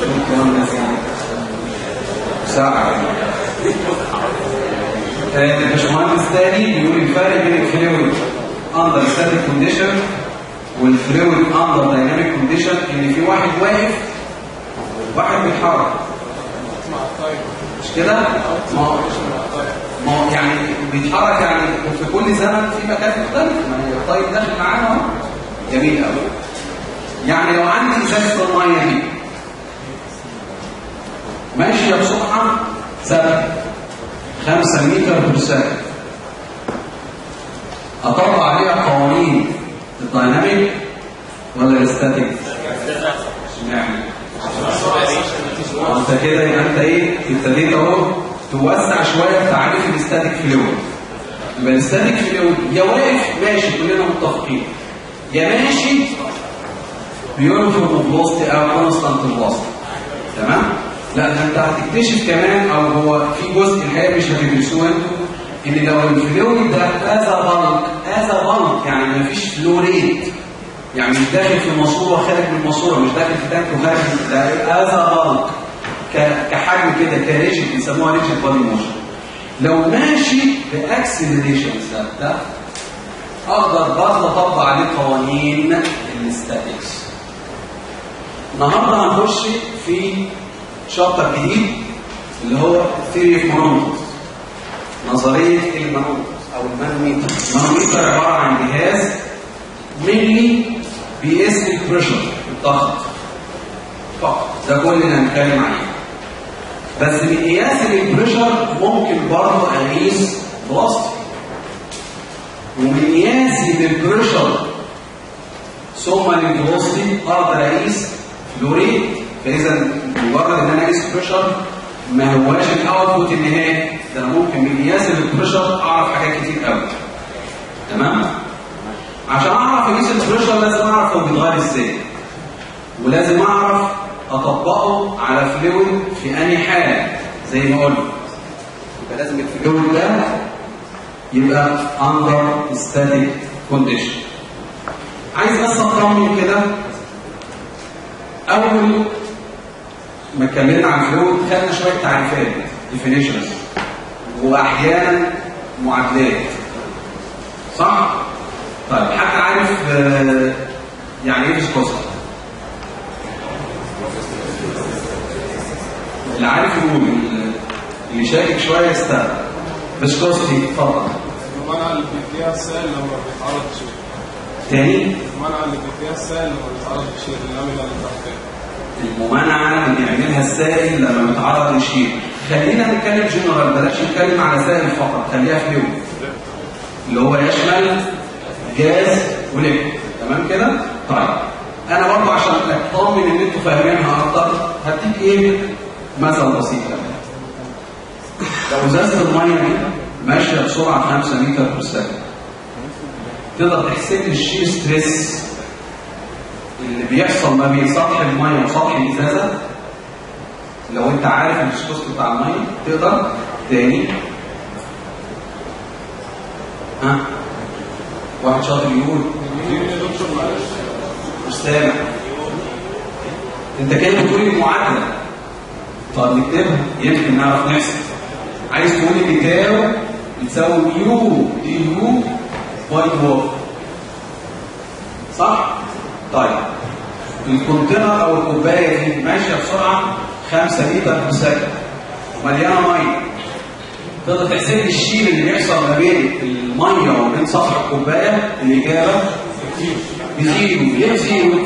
كلام الناس يعني ساعة آه، الباشمهندس تاني بيقول الفرق بين الفلويد اندر ستاتيك كونديشن والفلويد اندر دايناميك كونديشن ان في واحد واقف واحد بيتحرك مش كده؟ ما هو ما هو يعني بيتحرك يعني في كل زمن في مكان مختلف ما هي الطيب داخل معانا اهو جميل قوي يعني لو عندي ازازه الميه دي ماشيه بسرعه ثابته 5 متر بير ثانيه اطبق عليها قوانين الدايناميك ولا الاستاتيك؟ اشمعنى؟ انت كده يبقى انت ايه ابتديت اهو توسع شويه في تعريف الاستاتيك فلويد يبقى الاستاتيك فلويد يا واقف ماشي كلنا متفقين يا ماشي بيونيفورم فلوستي او كونستانت فلوستي تمام لا ده انت هتكتشف كمان او هو في جزء الحقيقه مش هتدرسوه انتوا ان لو الفلويد ده اذا بلك اذا بلك يعني مفيش فلو ريت يعني مش داخل في الماسوره وخارج من الماسوره مش داخل في تانك وخارج من ده اذا بلك ك- كحجم كده كريجيد بيسموها ريجيد بادي موشن لو ماشي باكسلريشن ثابته اقدر برضه اطبق عليه قوانين الاستاتيكس النهارده هنخش في شابتر جديد اللي هو ثيري اوف مانومترز نظريه المانومترز او المانوميتر المانوميتر عباره عن جهاز ملي بيقيس البريشر الضغط فقط ده كل اللي هنتكلم عليه بس من قياس البريشر ممكن برضه اقيس بلاستيك ومن قياسي للبريشر ثم للفيلوسيتي اقدر اقيس فلوريت فاذا مجرد ان انا اقيس بريشر ما هواش الاوتبوت النهائي ده انا ممكن من قياس البريشر اعرف حاجات كتير قوي تمام عشان اعرف اقيس البريشر لازم اعرف هو بيتغير ازاي ولازم اعرف اطبقه على فلويد في انهي حاله زي ما قلنا يبقى لازم الفلويد ده يبقى under static condition عايز بس اطمن كده اول ما اتكلمنا عن الفلويد خدنا شويه تعريفات definitions واحيانا معادلات صح طيب حد عارف آه، يعني ايه فيسكوسا اللي عارف يقول اللي شاكك شويه يستنى فيسكوستي اتفضل المنع اللي بيديها السائل لما بيتعرض لشيء تاني المنع اللي بيديها السائل لما بيتعرض لشيء النملة اللي تحتها الممانعه اللي بيعملها السائل لما بيتعرض لشيء خلينا نتكلم جنرال بلاش نتكلم على سائل فقط خليها فلويد اللي هو يشمل جاز وليكويد تمام كده طيب انا برضه عشان اطمن ان انتوا فاهمينها اكتر هديك ايه مثل بسيط كده لو ازازه الميه دي ماشيه بسرعه 5 متر في الثانيه تقدر تحسب لي الشير ستريس اللي بيحصل ما بين سطح الميه وسطح الازازه لو انت عارف الفيسكوست بتاع الميه تقدر تاني ها واحد شاطر يقول اديني يا دكتور معلش مش سامع انت كده بتقول لي معادله طب نكتبها يمكن نعرف نحسب عايز تقول لي بتاو بتساوي يو دي يو باي دو صح طيب الكونتينر او الكوبايه دي ماشيه بسرعه 5 لتر في ثانيه ومليانه ميه تقدر تحسب لي الشيل اللي بيحصل ما بين الميه وما بين سطح الكوبايه الاجابه بزيرو ليه زيرو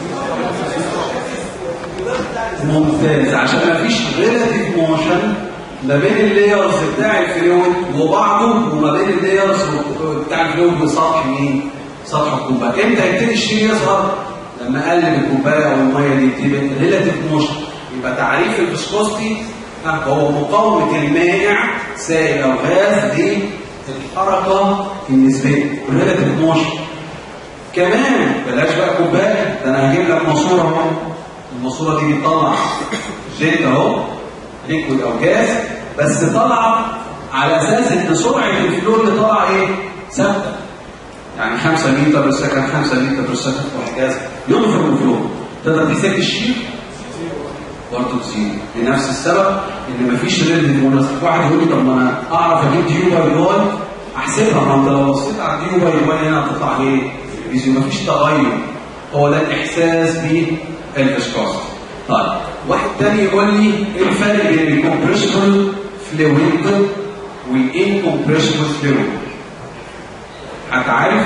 ممتاز عشان ما فيش ريلاتيف موشن ما بين اللايرز بتاع الفلويد وبعضه وما بين اللايرز بتاع الفلويد وسطح مين؟ سطح الكوبايه امتى يبتدي الشيء يظهر؟ لما اقلب الكوبايه او الميه دي تبقى ريلاتيف موشن يبقى تعريف الفيسكوستي ها، هو مقاومه المائع سائل او غاز للحركه النسبيه ريلاتيف موشن كمان بلاش بقى كوبايه ده انا هجيب لك ماسوره اهو الماسوره دي بتطلع زيت اهو ليكويد او جاز بس طالعه على اساس ان سرعه الفلو اللي طالعه ايه؟ ثابته يعني 5 متر بالسكند 5 متر بالسكند وهكذا ينفر الفلو تقدر تحسب الشيء برضه تزيد لنفس السبب ان مفيش ريليتيف مناسب واحد يقول لي طب ما انا اعرف اجيب ديو باي باي احسبها ما انت لو بصيت على الديو باي باي هنا هتطلع ايه؟ بيزيو مفيش تغير هو ده الاحساس بالفيسكوستي طيب واحد تاني يقول لي ايه الفرق بين الكومبريسبل فلويد والانكمبريسبل فلويد حد عارف؟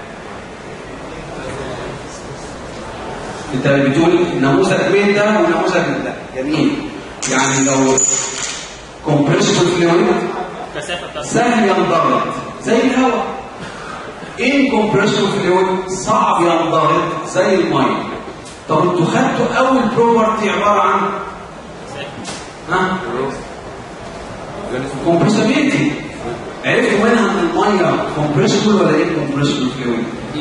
انت بتقول نموذج من ده ونموذج من ده جميل يعني لو كومبريسبل فلويد كثافه بتاعت سهل ينضغط زي الهواء انكمبريسبل فلويد صعب ينضغط زي الميه طب انتوا خدتوا اول بروبرتي عباره عن ها كومبريسبيلتي عرفتوا منها ان الميه كومبريسبل ولا ايه كومبريسبل فلويد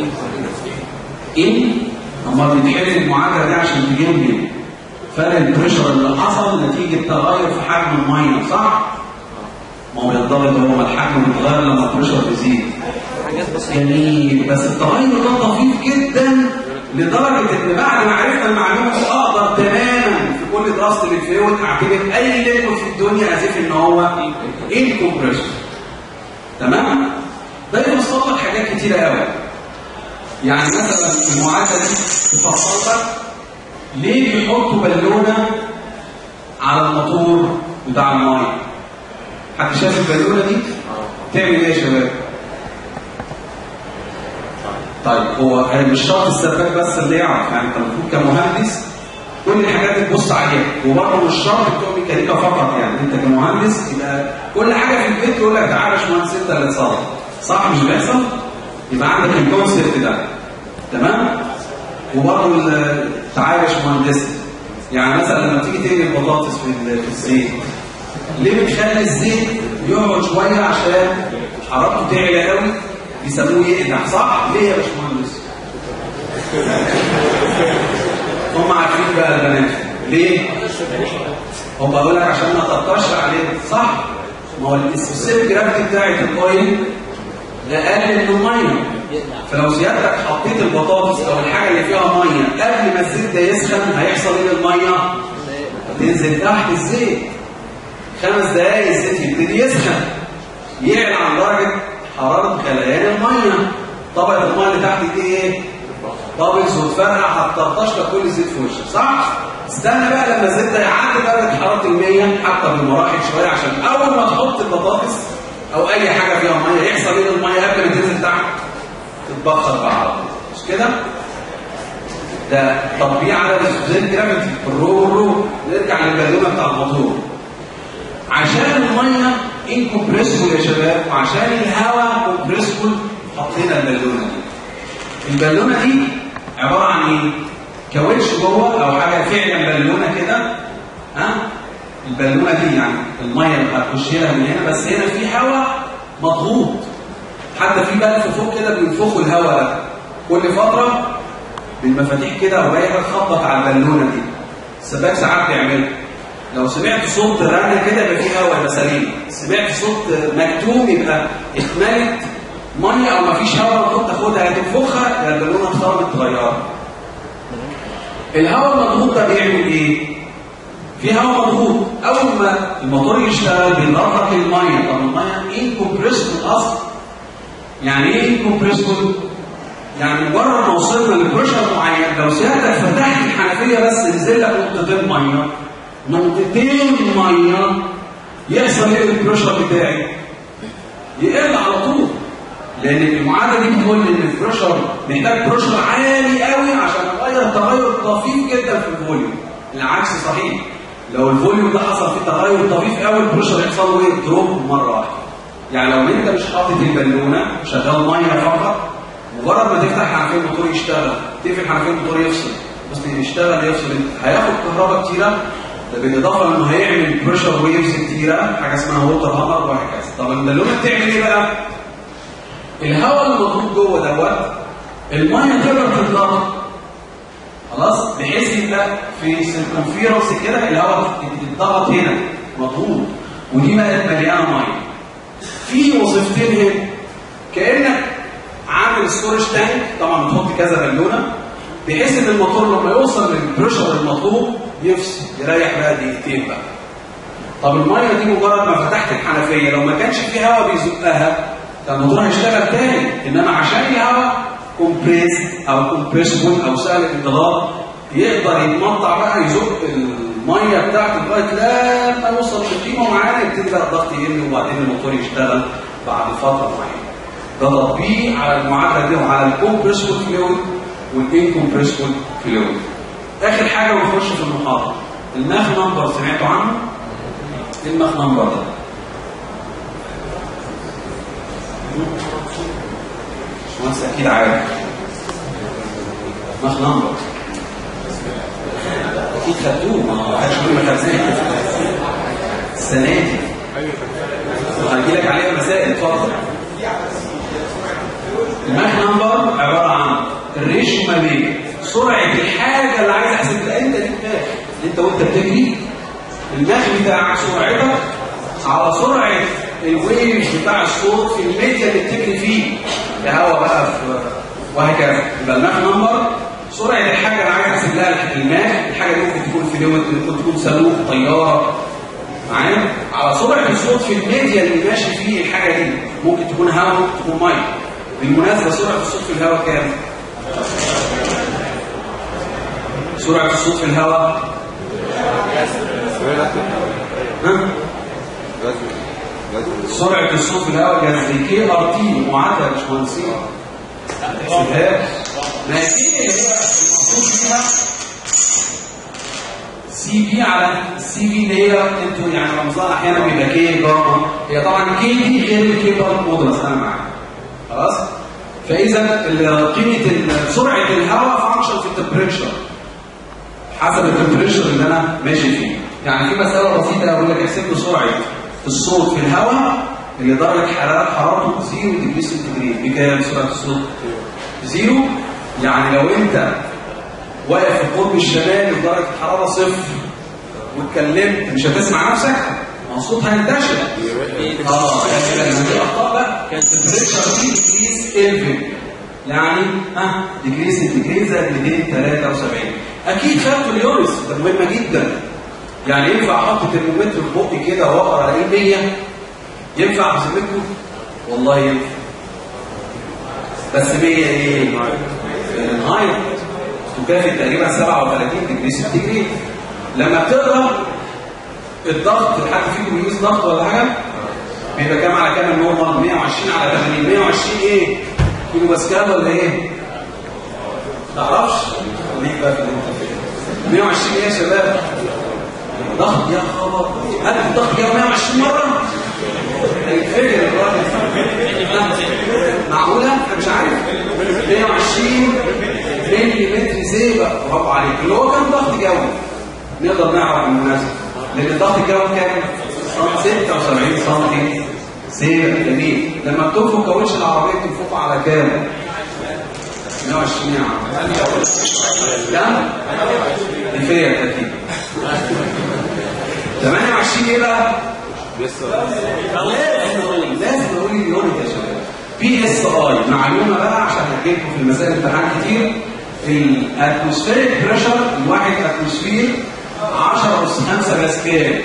ان اما بنحل المعادله دي عشان تجيب لي فرق البريشر اللي حصل نتيجه تغير في حجم الميه صح؟ ما هو بينضغط هو ما الحجم بيتغير لما البريشر بيزيد جميل بس التغير ده طفيف جدا لدرجه ان بعد ما عرفنا المعلومه دي اقدر تماما في كل دراسه الفلويد اعتبر اي ليكويد في الدنيا اسف ان هو انكمبريشن تمام؟ ده يوصل لك حاجات كتيره قوي يعني مثلا المعادله دي تفصل لك ليه بيحطوا بالونه على الموتور بتاع المايه حد شاف البالونه دي تعمل ايه يا شباب طيب هو يعني مش شرط السباك بس اللي يعرف يعني انت المفروض كمهندس كل الحاجات دي تبص عليها وبرضه مش شرط بتوع ميكانيكا فقط يعني انت كمهندس يبقى كل حاجه في البيت يقول لك تعالى يا باشمهندس انت اللي تصرف صح مش بيحصل؟ يبقى عندك الكونسيبت ده تمام؟ وبرضه ال- تعالى يا باشمهندس يعني مثلا لما تيجي تقلي البطاطس في ال- في الزيت ليه بتخلي الزيت يقعد شويه عشان حرارته تعلى قوي بيسموه يقدح صح؟ ليه يا باشمهندس؟ هم عارفين بقى البنات ليه؟ هم بقول لك عشان ما تطرش عليه صح؟ ما هو السبيسيفيك جرافيتي بتاعت الاويل ده اقل من الميه فلو سيادتك حطيت البطاطس او الحاجه اللي فيها ميه قبل ما الزيت ده يسخن هيحصل ايه للميه؟ تنزل تحت الزيت خمس دقايق الزيت يبتدي يسخن يعلى عن درجه حراره غليان الميه طبقه الميه اللي تحت دي ايه؟ بابلز وتفرقع هتطرطش لك كل الزيت في وشك صح؟ استنى بقى لما الزيت ده يعدي درجه حراره ال 100 حتى بالمراحل شويه عشان اول ما تحط البطاطس او اي حاجه فيها ميه يحصل ايه للميه قبل ما تنزل تحت؟ تتبخر بقى على طول مش كده؟ ده تطبيق على زي الجرافيتي الرو والرو نرجع للبالونه بتاع الموتور عشان الميه انكمبريسبل يا شباب وعشان الهواء كومبريسبل حطينا البالونه دي البالونه دي عباره عن ايه؟ كاوتش جوه او حاجه فعلا بالونه كده ها البالونه دي يعني الميه اللي هتخش لها من هنا بس هنا في هواء مضغوط حتى في بلف فوق كده بينفخوا الهواء ده كل فتره بالمفاتيح كده ورايحه تخبط على البالونه دي السباك ساعات بيعملها لو سمعت صوت رنه كده يبقى في هواء يبقى سليم سمعت صوت مكتوم يبقى اتملت ميه او مفيش هواء المفروض تاخدها هتنفخها يبقى البالونه اتخربت تغيرها الهواء المضغوط ده بيعمل ايه؟ في هواء مضغوط اول ما الموتور يشتغل بيضغط الميه طب الميه انكمبريسبل اصلا يعني ايه انكمبريسبل؟ يعني مجرد ما وصلنا لبريشر معين لو سيادتك فتحت الحنفيه بس نزل لك نقطتين ميه نقطتين ميه يحصل ايه البريشر بتاعي؟ يقل على طول لان المعادله دي بتقول ان البريشر محتاج بريشر عالي قوي عشان اغير تغير طفيف جدا في الفوليوم العكس صحيح لو الفوليوم ده حصل فيه تغير طفيف قوي البريشر يحصل له ايه دروب مره واحده يعني لو انت مش حاطط البالونه شغال ميه فقط مجرد ما تفتح حنفيه الموتور يشتغل تقفل حنفيه الموتور يفصل بس يشتغل يفصل هياخد كهرباء كتيره ده بالاضافه لانه هيعمل بريشر ويفز كتيره حاجه اسمها ووتر هامر وهكذا طب البالونه بتعمل ايه بقى؟ الهواء اللي مضغوط جوه دوت الميه تقدر تتضغط خلاص بحيث يبقى في سيركمفيرنس كده الهواء يتضغط هنا مضغوط ودي بقت مليانه ميه في وظيفتين هنا كانك عامل ستورج تانك طبعا بتحط كذا بالونه بحيث ان الموتور لما يوصل للبريشر المطلوب يفصل يريح بقى دقيقتين بقى طب الميه دي مجرد ما فتحت الحنفيه لو ما كانش في هواء بيزقها كان الموتور هيشتغل تاني انما عشان الهواء كومبريس او كومبريسبل او سهل الانضغاط يقدر يتمطع بقى يزق الميه بتاعته لغايه لما يوصل لقيمه معينه يبتدي بقى الضغط يقل وبعدين الموتور يشتغل بعد فتره معينه ده تطبيق على المعادله دي وعلى الكومبريسبل فلويد والانكومبريسبل فلويد اخر حاجه ونخش في المحاضره الماخ نمبر سمعتوا عنه ايه الماخ نمبر ده مهندس اكيد عارف ماخ نمبر اكيد خدتوه ما حدش يقول ما خدتوه السنه دي وهجي لك عليها مسائل اتفضل الماخ نمبر عباره عن الريشيو ما بين سرعه الحاجه اللي عايز احسبها انت دي الماخ انت وانت بتجري الماخ بتاعك سرعتك على سرعه الويف بتاع الصوت في الميديا اللي بتجري فيه كهواء بقى في وهكذا يبقى الماخ نمبر سرعه الحاجه اللي عايز احسب لها الماخ الحاجه دي ممكن تكون فلويد ممكن تكون صاروخ طياره معايا على سرعه الصوت في الميديا اللي ماشي فيه الحاجه دي ممكن تكون هواء ممكن تكون ميه بالمناسبه سرعه الصوت في الهواء كام سرعه الصوت في الهواء ها سرعه الصوت في الهواء جاز كي ار تي معادله يا باشمهندسين ما ما هي كي اللي هي المقصود فيها سي في على السي في اللي هي انتوا يعني رمزها احيانا بيبقى كي جاما هي طبعا كي دي غير الكي بار مودرس انا معاك خلاص فاذا قيمه سرعه الهواء فانكشن في التمبريتشر حسب التمبريتشر اللي انا ماشي فيه يعني في مساله بسيطه اقول لك احسب لي سرعه الصوت في الهواء اللي درجه حراره حرارته 0 ديجري سنتيجريد بكام سرعه الصوت؟ زيرو يعني لو انت واقف في القطب الشمالي ودرجه الحراره صفر واتكلمت مش هتسمع نفسك ما الصوت هينتشر اه لما دي اخطاء بقى كانت التمبريتشر دي ديجريز كلفن يعني ها ديجريز سنتيجريد زائد 273 اكيد خدتوا اليونس ده مهمه جدا يعني ينفع احط ترمومتر في بقي كده واقرا الاقيه 100 ينفع بذمتكم والله ينفع بس 100 ايه فahrenheit تكافئ تقريبا 37 ديجري سنتيجريد لما بتقرا الضغط حد فيكم بيقيس ضغط ولا حاجه بيبقى كام على كام النورمال 120 على 80 120 ايه كيلو باسكال ولا ايه ما تعرفش ليك بقى في الانترفير 120 ايه يا شباب ضغط يا خبر هل الضغط جاب 120 مره هيتفجر الراجل معقوله انا مش عارف 120 ملي متر زيبه برافو عليك اللي هو كان ضغط جوي نقدر نعرف بالمناسبه لان الضغط الجوي كان 76 سم زيبه جميل لما بتنفخ كاوتش العربيه بتنفخه على كام 120 يا عم كام دي فيا الترتيب 28 ايه بقى لازم اقول لازم اقول اليونت يا شباب بي اس اي معلومه بقى عشان هتجيلكم في المسائل الامتحان كتير الاتموسفيريك بريشر الواحد اتموسفير 10 اس 5 باسكال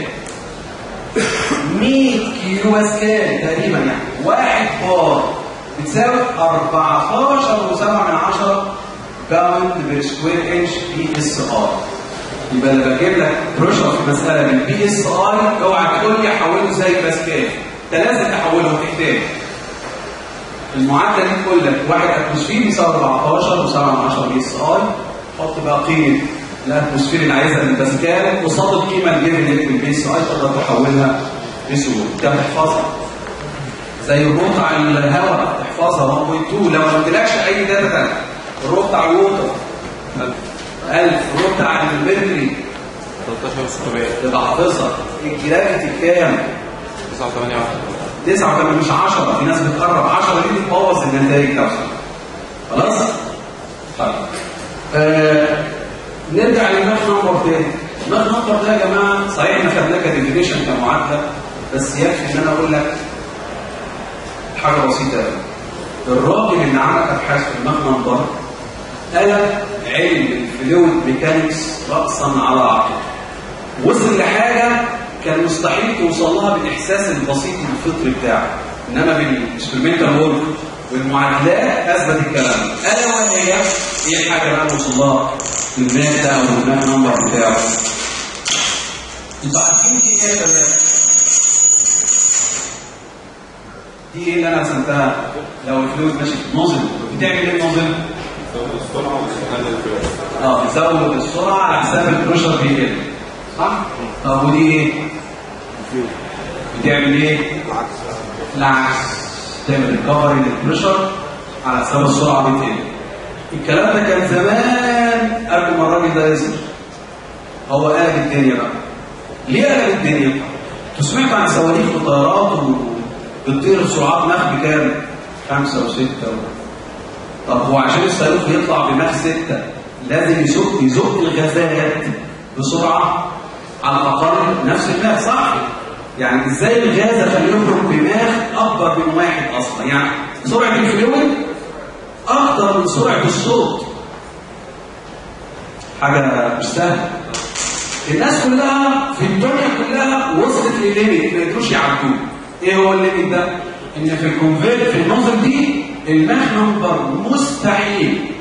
100 كيلو باسكال تقريبا يعني واحد بار بتساوي 14 و7 من 10 باوند بير سكوير انش بي اس ار يبقى انا بجيب لك بريشر في مساله من بي اس اي اوعى تقول لي حوله زي باسكال انت لازم تحوله محتاج المعادله دي تقول لك واحد اتموسفير بيساوي 14 و7 من 10 بي اس اي حط بقى قيمه الاتموسفير اللي عايزها من باسكال قصاد القيمه اللي جبت من البي اس اي تقدر تحولها بسهوله انت هتحفظها زي الروح بتاع الهواء تحفظها 1.2 لو ما قلتلكش اي داتا ثانيه الروح بتاع الووتر 1000 الروح بتاع الميركوري 13600 تبقى حافظها الجرافيتي كام 981 9 كمان مش 10 في ناس بتقرب 10 دي بتبوظ النتائج نفسها خلاص طيب آه نرجع للماخ نمبر تاني الماخ نمبر ده يا جماعه صحيح احنا خدناه كديفينيشن كمعادله بس يكفي ان انا اقول لك حاجه بسيطه قوي الراجل اللي عمل ابحاث في الماخ نمبر قلب علم الفلويد ميكانكس راسا على عقب كان مستحيل توصل لها بالاحساس البسيط الفطري بتاعك انما بالاكسبيرمنتال ورك والمعادلات اثبت الكلام الا وهي هي الحاجه بقى نوصل لها الماك ده او الماك نمبر بتاعه انتوا عارفين دي ايه يا شباب؟ دي ايه اللي انا رسمتها؟ لو الفلوس ماشي نظم بتعمل ايه النظم؟ السرعة واستغلال الفلوس اه بتزود السرعه على حساب البريشر بيقل صح؟ طب ودي ايه؟ بتعمل ايه؟ العكس تعمل ريكفري للبريشر على حساب السرعه بتقل الكلام ده كان زمان قبل ما الراجل ده يظهر هو قلب الدنيا بقى ليه قلب الدنيا؟ انتوا سمعتوا عن صواريخ وطيارات وبتطير بسرعات مخ بكام؟ خمسة وستة و... طب هو عشان الصاروخ يطلع بمخ ستة لازم يزق يزق الغازات بسرعة على الأقل نفس الماخ صح؟ يعني ازاي الغاز اخليه يخرج بماخ أكبر من واحد أصلا يعني سرعة الفلويد أكتر من سرعة الصوت حاجة مش سهلة الناس كلها في الدنيا كلها وصلت لليميت ما يقدروش يعدوه ايه هو الليميت ده؟ ان في الكونفيرت في النظم دي الماخ نمبر مستحيل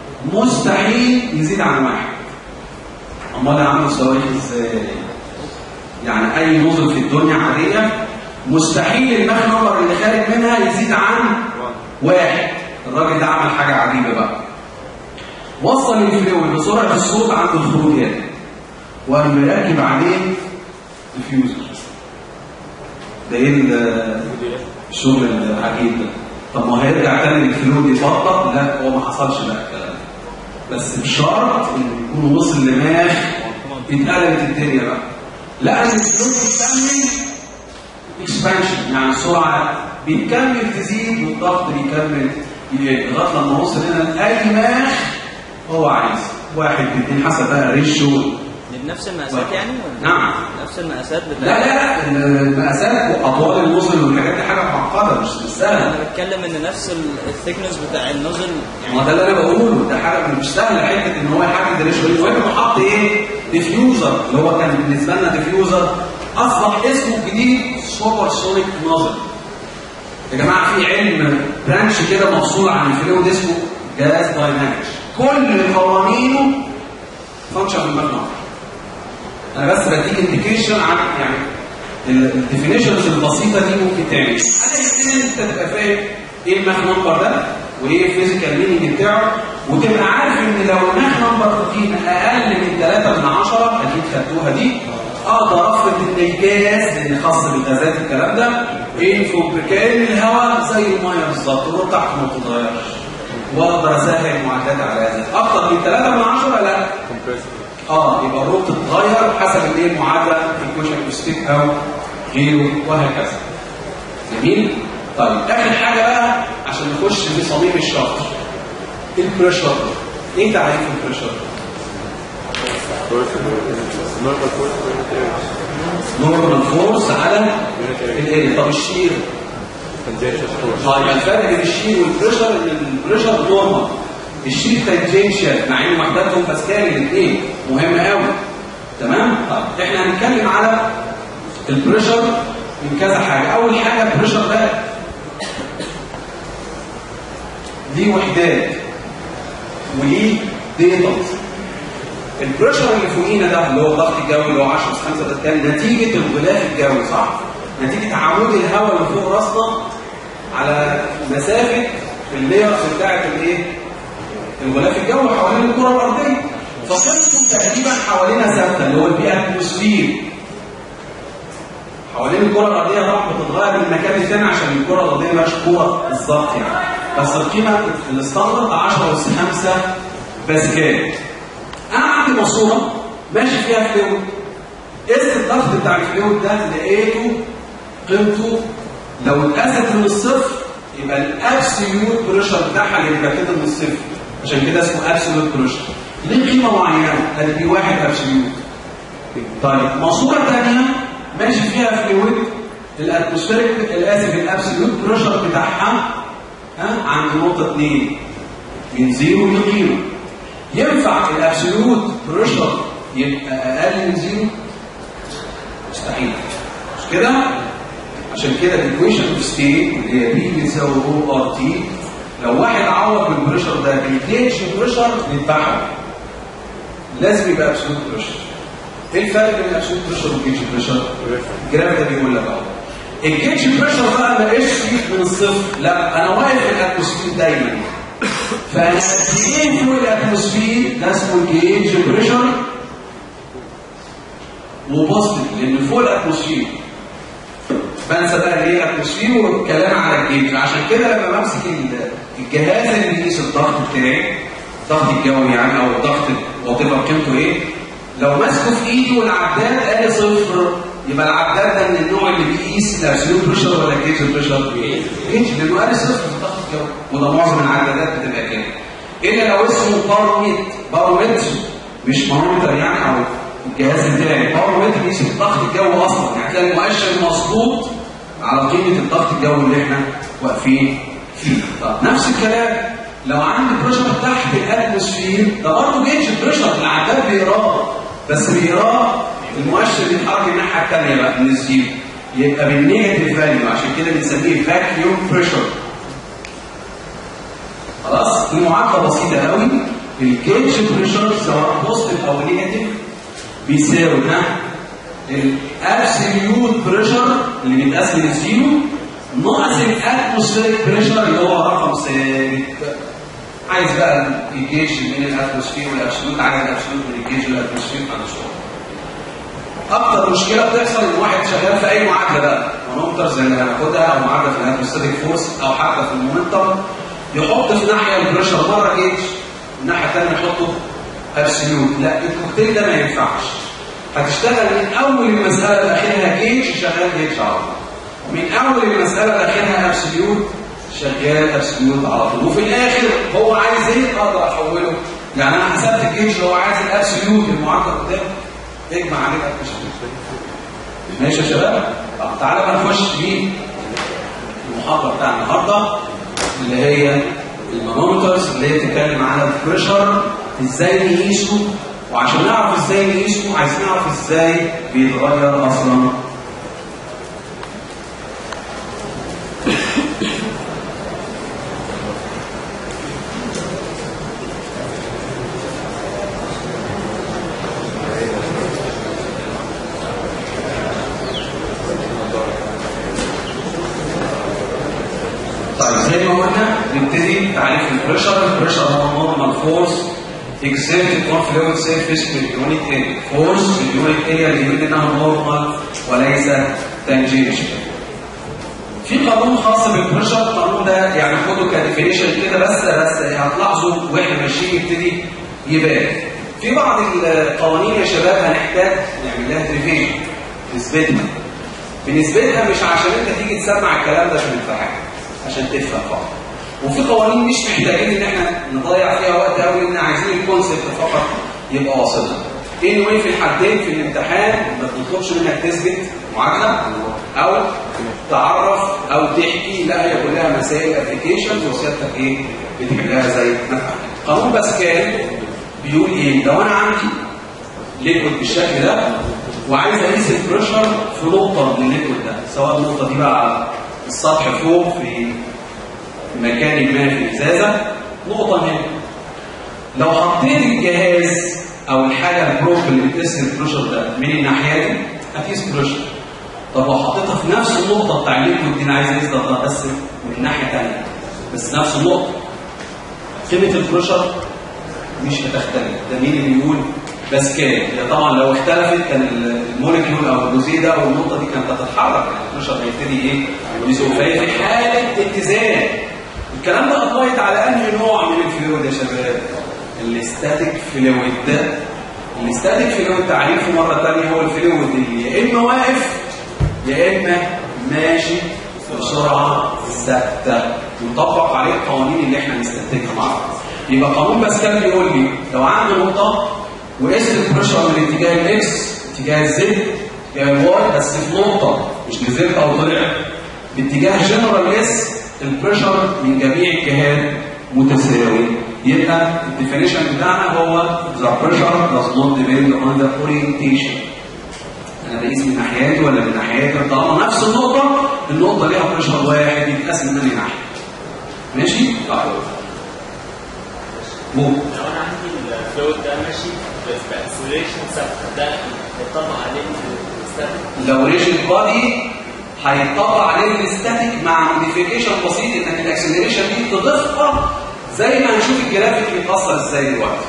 مستحيل يزيد عن واحد امال انا عامل صواريخ ازاي؟ يعني اي نظم في الدنيا عاديه مستحيل الماخ نمبر اللي خارج منها يزيد عن واحد الراجل ده عمل حاجه عجيبه بقى وصل الفلويد بسرعه الصوت عند الخروج هنا وقام مركب عليه ديفيوزر ده ايه ال- الشغل العجيب ده طب ما هيرجع تاني للفلويد يبطأ لا هو ما حصلش بقى الكلام ده. بس بشرط انه يكون وصل لماخ اتقلبت الدنيا بقى لقى ان الفلويد بيكمل اكسبانشن يعني السرعه بيكمل تزيد والضغط بيكمل يقل لغايه لما وصل هنا لاي ماخ هو عايز واحد اثنين حسب بقى ريشيو دي بنفس المقاسات يعني ولا نعم. نفس المقاسات لا بتاع لا لا المقاسات واطوال النزل والحاجات دي حاجه معقده مش مش سهله انا بتكلم ان نفس الثيكنس بتاع النزل ما ده اللي انا بقوله ده حاجه مش سهله حته ان هو يحدد الريشيو المهم هو حط ايه؟ ديفيوزر اللي هو كان بالنسبه لنا ديفيوزر اصبح اسمه الجديد سوبر سونيك نوزل يا جماعه في علم برانش كده مفصول عن الفلويد اسمه جاز داينامكس كل قوانينه فانكشن في المبنى انا بس بديك انديكيشن عن يعني الديفينيشنز البسيطه دي ممكن تعمل انا يمكن انت تبقى فاهم ايه الماخ نمبر ده وايه الفيزيكال مينينج بتاعه وتبقى عارف ان لو الماخ نمبر قيمه اقل من 3 من 10 اكيد خدتوها دي اقدر افرض ان الجاز لان خاص بالغازات الكلام ده ينفخ كان الهواء زي الميه بالظبط الروح بتاعته ما بتتغيرش واقدر اسهل المعادلات على هذا اكتر من 3 من 10 لا اه يبقى الروت تتغير حسب الايه المعادله ايكويشن اكوستيك او غيره وهكذا جميل طيب اخر حاجه بقى عشان نخش في صميم الشرط البريشر ايه تعريف البريشر نورمال فورس على الاريا طب الشير طيب الفرق بين الشير والبريشر ان البريشر نورمال الشير تانجنشال مع ان وحداتهم باسكال الاثنين مهمه قوي تمام طيب احنا هنتكلم على البريشر من كذا حاجه اول حاجه البريشر ده ليه وحدات وليه ديتاز البريشر اللي فوقينا ده اللي هو الضغط الجوي اللي هو 10 اس 5 ده كان نتيجه الغلاف الجوي صح؟ نتيجه عمود الهواء اللي فوق راسنا على مسافه الليرز بتاعت الايه؟ الغلاف الجوي حوالين الكره الارضيه فقيمته تقريبا حوالينا ثابته اللي هو البي اتموسفير حوالين الكره الارضيه طبعا بتتغير من مكان للتاني عشان الكره الارضيه مش كوره بالظبط يعني بس القيمه الستاندرد 10 اس 5 باسكال انا عندي ماسوره ماشي فيها فلويد قست الضغط بتاع الفلويد ده لقيته قيمته لو اتقست من الصفر يبقى الابسوليوت بريشر بتاعها اللي بيبقى كده من الصفر عشان كده اسمه ابسوليوت بريشر ليه قيمه معينه ادي دي واحد ابسوليوت طيب ماسوره ثانيه ماشي فيها فلويد الاتموسفيريك الاسف الابسوليوت بريشر بتاعها ها عند نقطه 2 من زيرو لغيره ينفع الابسوليوت بريشر يبقى اقل من زيرو مستحيل كده عشان كده الايكويشن اوف ستيت اللي هي بي بتساوي رو ار تي لو واحد عوض بالبريشر ده بالجيج بريشر يتبعها لازم يبقى ابسولوت بريشر ايه الفرق بين الابسولوت بريشر والجيج بريشر؟ الجراف ده بيقول لك اهو الجيج بريشر بقى ما بقاش فيه من الصفر لا انا واقف في الاتموسفير دايما فانا قد ايه فوق الاتموسفير ده اسمه الجيج بريشر وبوزيتيف لان فوق الاتموسفير بنسى بقى ايه الاتموسفير والكلام على الجيج عشان كده لما بمسك ال- الجهاز اللي بيقيس الضغط بتاعي الضغط الجوي يعني او الضغط وات ايفر قيمته ايه لو ماسكه في ايده والعداد قال صفر يبقى العداد ده من النوع اللي بيقيس الابسولوت بريشر ولا الجيج بريشر؟ جيج لانه قال صفر في الضغط الجوي وده معظم العدادات بتبقى كده الا لو اسمه باروميت بارومتر مش مانومتر يعني او الجهاز بتاعي بارومتر بيقيس الضغط الجوي اصلا يعني تلاقي المؤشر مظبوط على قيمه الضغط الجوي اللي احنا واقفين فيه طب نفس الكلام لو عندي بريشر تحت الاتموسفير ده برضه جيج بريشر العداد بيقراه بس بيقراه المؤشر بيتحرك الناحيه الثانيه بقى من الزيرو يبقى بالنيجاتيف فاليو عشان كده بنسميه فاكيوم بريشر خلاص دي معادله بسيطه قوي الجيج بريشر سواء بوزيتيف او نيجاتيف بيساوي ها الابسوليوت بريشر اللي بيتقاس من الزيرو ناقص الاتموسفيريك بريشر اللي هو رقم ثابت عايز بقى الجيج من الاتموسفير والابسوليوت عايز الابسوليوت من الجيج والاتموسفير هنشوف اكتر مشكله بتحصل ان واحد شغال في اي معادله بقى مانومتر زي اللي هناخدها او معادله في الاتموسفيريك فورس او حتى في المومنتم يحط في ناحيه البريشر مره جيج الناحيه الثانيه يحطه ابسوليوت لا الكوكتيل ده ما ينفعش هتشتغل من اول المساله لاخرها جيج شغال جيج على طول من اول المساله لاخرها ابسوليوت شغال ابسوليوت على طول وفي الاخر هو عايز ايه اقدر احوله يعني انا حسبت الجيج اللي هو عايز الابسوليوت المعادله قدامه اجمع عليه الابسوليوت ماشي يا شباب طب تعالى بقى نخش في المحاضره بتاع النهارده اللي هي المانومترز اللي هي بتتكلم على البريشر ازاي نقيسه وعشان نعرف ازاي نقيسه عايزين نعرف ازاي بيتغير اصلا طيب زي ما قلنا نبتدي تعريف البريشر البريشر هو نورمال فورس exerted on fluid surface with unit area force with unit area اللي يقول انها نورمال وليس تانجيشن في قانون خاص بالبريشر القانون ده يعني خده كديفينيشن كده بس بس هتلاحظوا واحنا ماشيين يبتدي يبان في بعض القوانين يا شباب هنحتاج نعمل لها ريفيجن نثبتها بنثبتها مش عشان انت تيجي تسمع الكلام ده في الامتحان عشان تفهم فقط وفي قوانين مش محتاجين ان احنا نضيع فيها وقت قوي لان عايزين الكونسيبت فقط يبقى واصلنا ايه anyway في الحالتين في الامتحان ما بنطلبش منك تثبت معادله او تعرف او تحكي لا هي كلها مسائل ابلكيشنز وسيادتك ايه بتحلها زي ما انت قانون باسكال بيقول ايه لو انا عندي ليكويد بالشكل ده وعايز اقيس البريشر في نقطه من الليكويد ده سواء النقطه دي بقى على السطح فوق في مكان ما في الازازه نقطه هنا لو حطيت الجهاز او الحاجه البروب اللي بتقيس البريشر ده من الناحيه دي هتقيس بريشر طب لو حطيتها في نفس النقطه بتاع الليكويد دي انا عايز اقيس ده بس من ناحيه ثانيه بس نفس النقطه قيمه البريشر مش هتختلف ده مين اللي بيقول باسكال هي طبعا لو اختلفت كان الموليكيول او الجزيء ده او النقطه دي كانت هتتحرك يعني البريشر هيبتدي ايه يزول فهي في حاله اتزان الكلام ده ابلايت على انهي نوع من الفلويد يا شباب الاستاتيك فلويد ده الاستاتيك فلويد تعريفه مره ثانيه هو الفلويد اللي يا اما واقف يا اما ماشي بسرعه ثابته يطبق عليه القوانين اللي احنا بنستنتجها مع بعض يبقى قانون باسكال بيقول لي لو عندي نقطه وقست البريشر من اتجاه الاكس اتجاه الزد اتجاه الواي بس في نقطه مش نزلت او طلع باتجاه جنرال اس البريشر من جميع الجهات متساوي يبقى الديفينيشن بتاعنا هو the pressure does not depend on the orientation انا بقيس من ناحيتي ولا من ناحيتي طالما نفس النقطه النقطه ليها بريشر واحد يتقاس من انهي ناحيه ماشي طيب مو لو انا عندي الفلويد ده ماشي باكسلريشن ثابته ده يطبق عليه الستاتيك لو ريجيد بادي هيطبق عليه الاستاتيك مع موديفيكيشن بسيط انك الاكسلريشن دي تضيفها زي ما هنشوف الجرافيك بيتاثر ازاي دلوقتي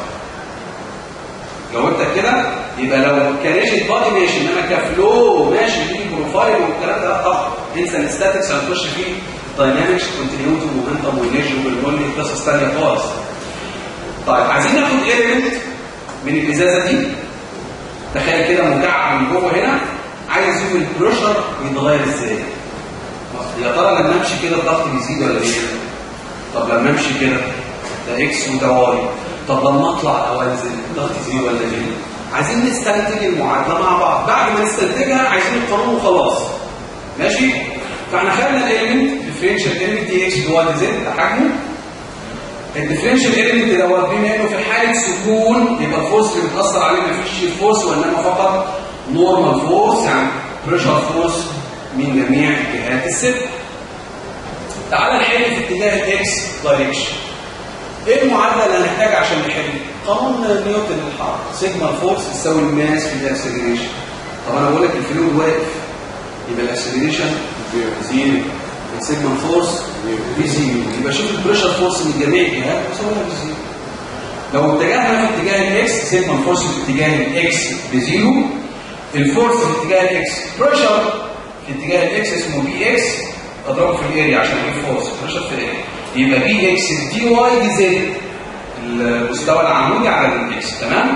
لو انت كده يبقى لو كريجيد بادي ماشي انما كفلو ماشي ليه بروفايل والكلام ده لا طبعا انسى الاستاتيكس هنخش فيه داينامكس كونتينيوتي مومنتم وانرجي وبالكل قصص ثانيه خالص طيب عايزين ناخد ايلمنت من الازازه دي تخيل كده مكعب من جوه هنا عايز يشوف البريشر يتغير ازاي يا ترى لما امشي كده الضغط بيزيد ولا ايه طب لما امشي كده ده اكس وده واي طب لما اطلع او انزل الضغط يزيد ولا ايه عايزين نستنتج المعادله مع بعض بعد ما نستنتجها عايزين القانون وخلاص ماشي فاحنا خدنا الاليمنت ديفرنشال اليمنت دي اكس دي واي دي زد ده حجمه الديفرنشال اليمنت دوت بما انه في حاله سكون يبقى الفورس اللي بتاثر عليه ما فيش فورس وانما فقط نورمال فورس يعني بريشر فورس من جميع جهات الست تعال نحل في اتجاه الاكس دايركشن ايه المعادله اللي هنحتاجها عشان نحل قانون نيوتن للحركه سيجما الفورس يساوي الماس في الاكسلريشن طب انا بقول لك الفلويد واقف يبقى الاكسلريشن زيرو السيجما فورس بزيرو يبقى شوف البريشر فورس من جميع الجهات وسويها بزيرو لو اتجهنا في اتجاه الاكس سيجما فورس في اتجاه الاكس بزيرو الفورس في اتجاه الاكس بريشر في اتجاه الاكس اسمه بي اكس اضربه في الاريا عشان اجيب فورس بريشر في الاريا يبقى بي اكس دي واي دي زد المستوى العمودي على الاكس تمام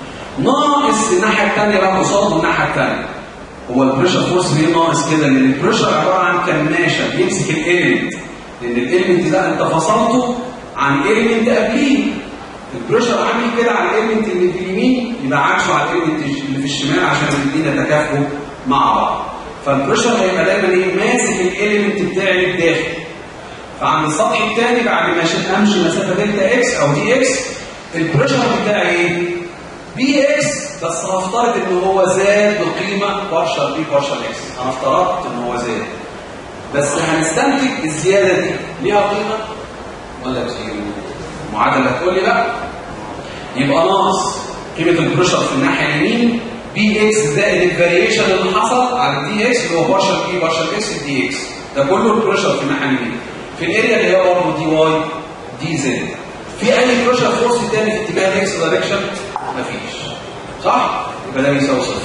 ناقص الناحيه الثانيه بقى قصاد الناحيه الثانيه هو البريشر فورس ليه ناقص كده لان البريشر عباره عن كماشه بيمسك الاليمنت لان الاليمنت ده انت فصلته عن اليمنت قبليه البريشر عامل كده على الاليمنت اللي في اليمين يبقى عكسه على الاليمنت اللي في الشمال عشان الاثنين يتكافئوا مع بعض فالبريشر هيبقى دايما ايه ماسك الاليمنت بتاعي الداخل فعند السطح الثاني بعد ما شئت امشي مسافه دلتا اكس او دي اكس البريشر بتاعي ايه بي اكس بس هنفترض ان هو زاد بقيمه بارشل بي بارشل اكس انا افترضت ان هو زاد بس هنستنتج الزياده دي ليها قيمه ولا بزيرو المعادله هتقول لي لا يبقى ناقص قيمه البريشر في الناحيه اليمين بي اكس زائد الفاريشن اللي حصل على الدي اكس اللي هو بارشل بي بارشل اكس دي اكس ده كله البريشر في الناحيه اليمين في الاريا اللي هي برضه دي واي دي زد في اي بريشر فورس تاني في اتجاه الاكس دايركشن مفيش صح يبقى ده بيساوي صفر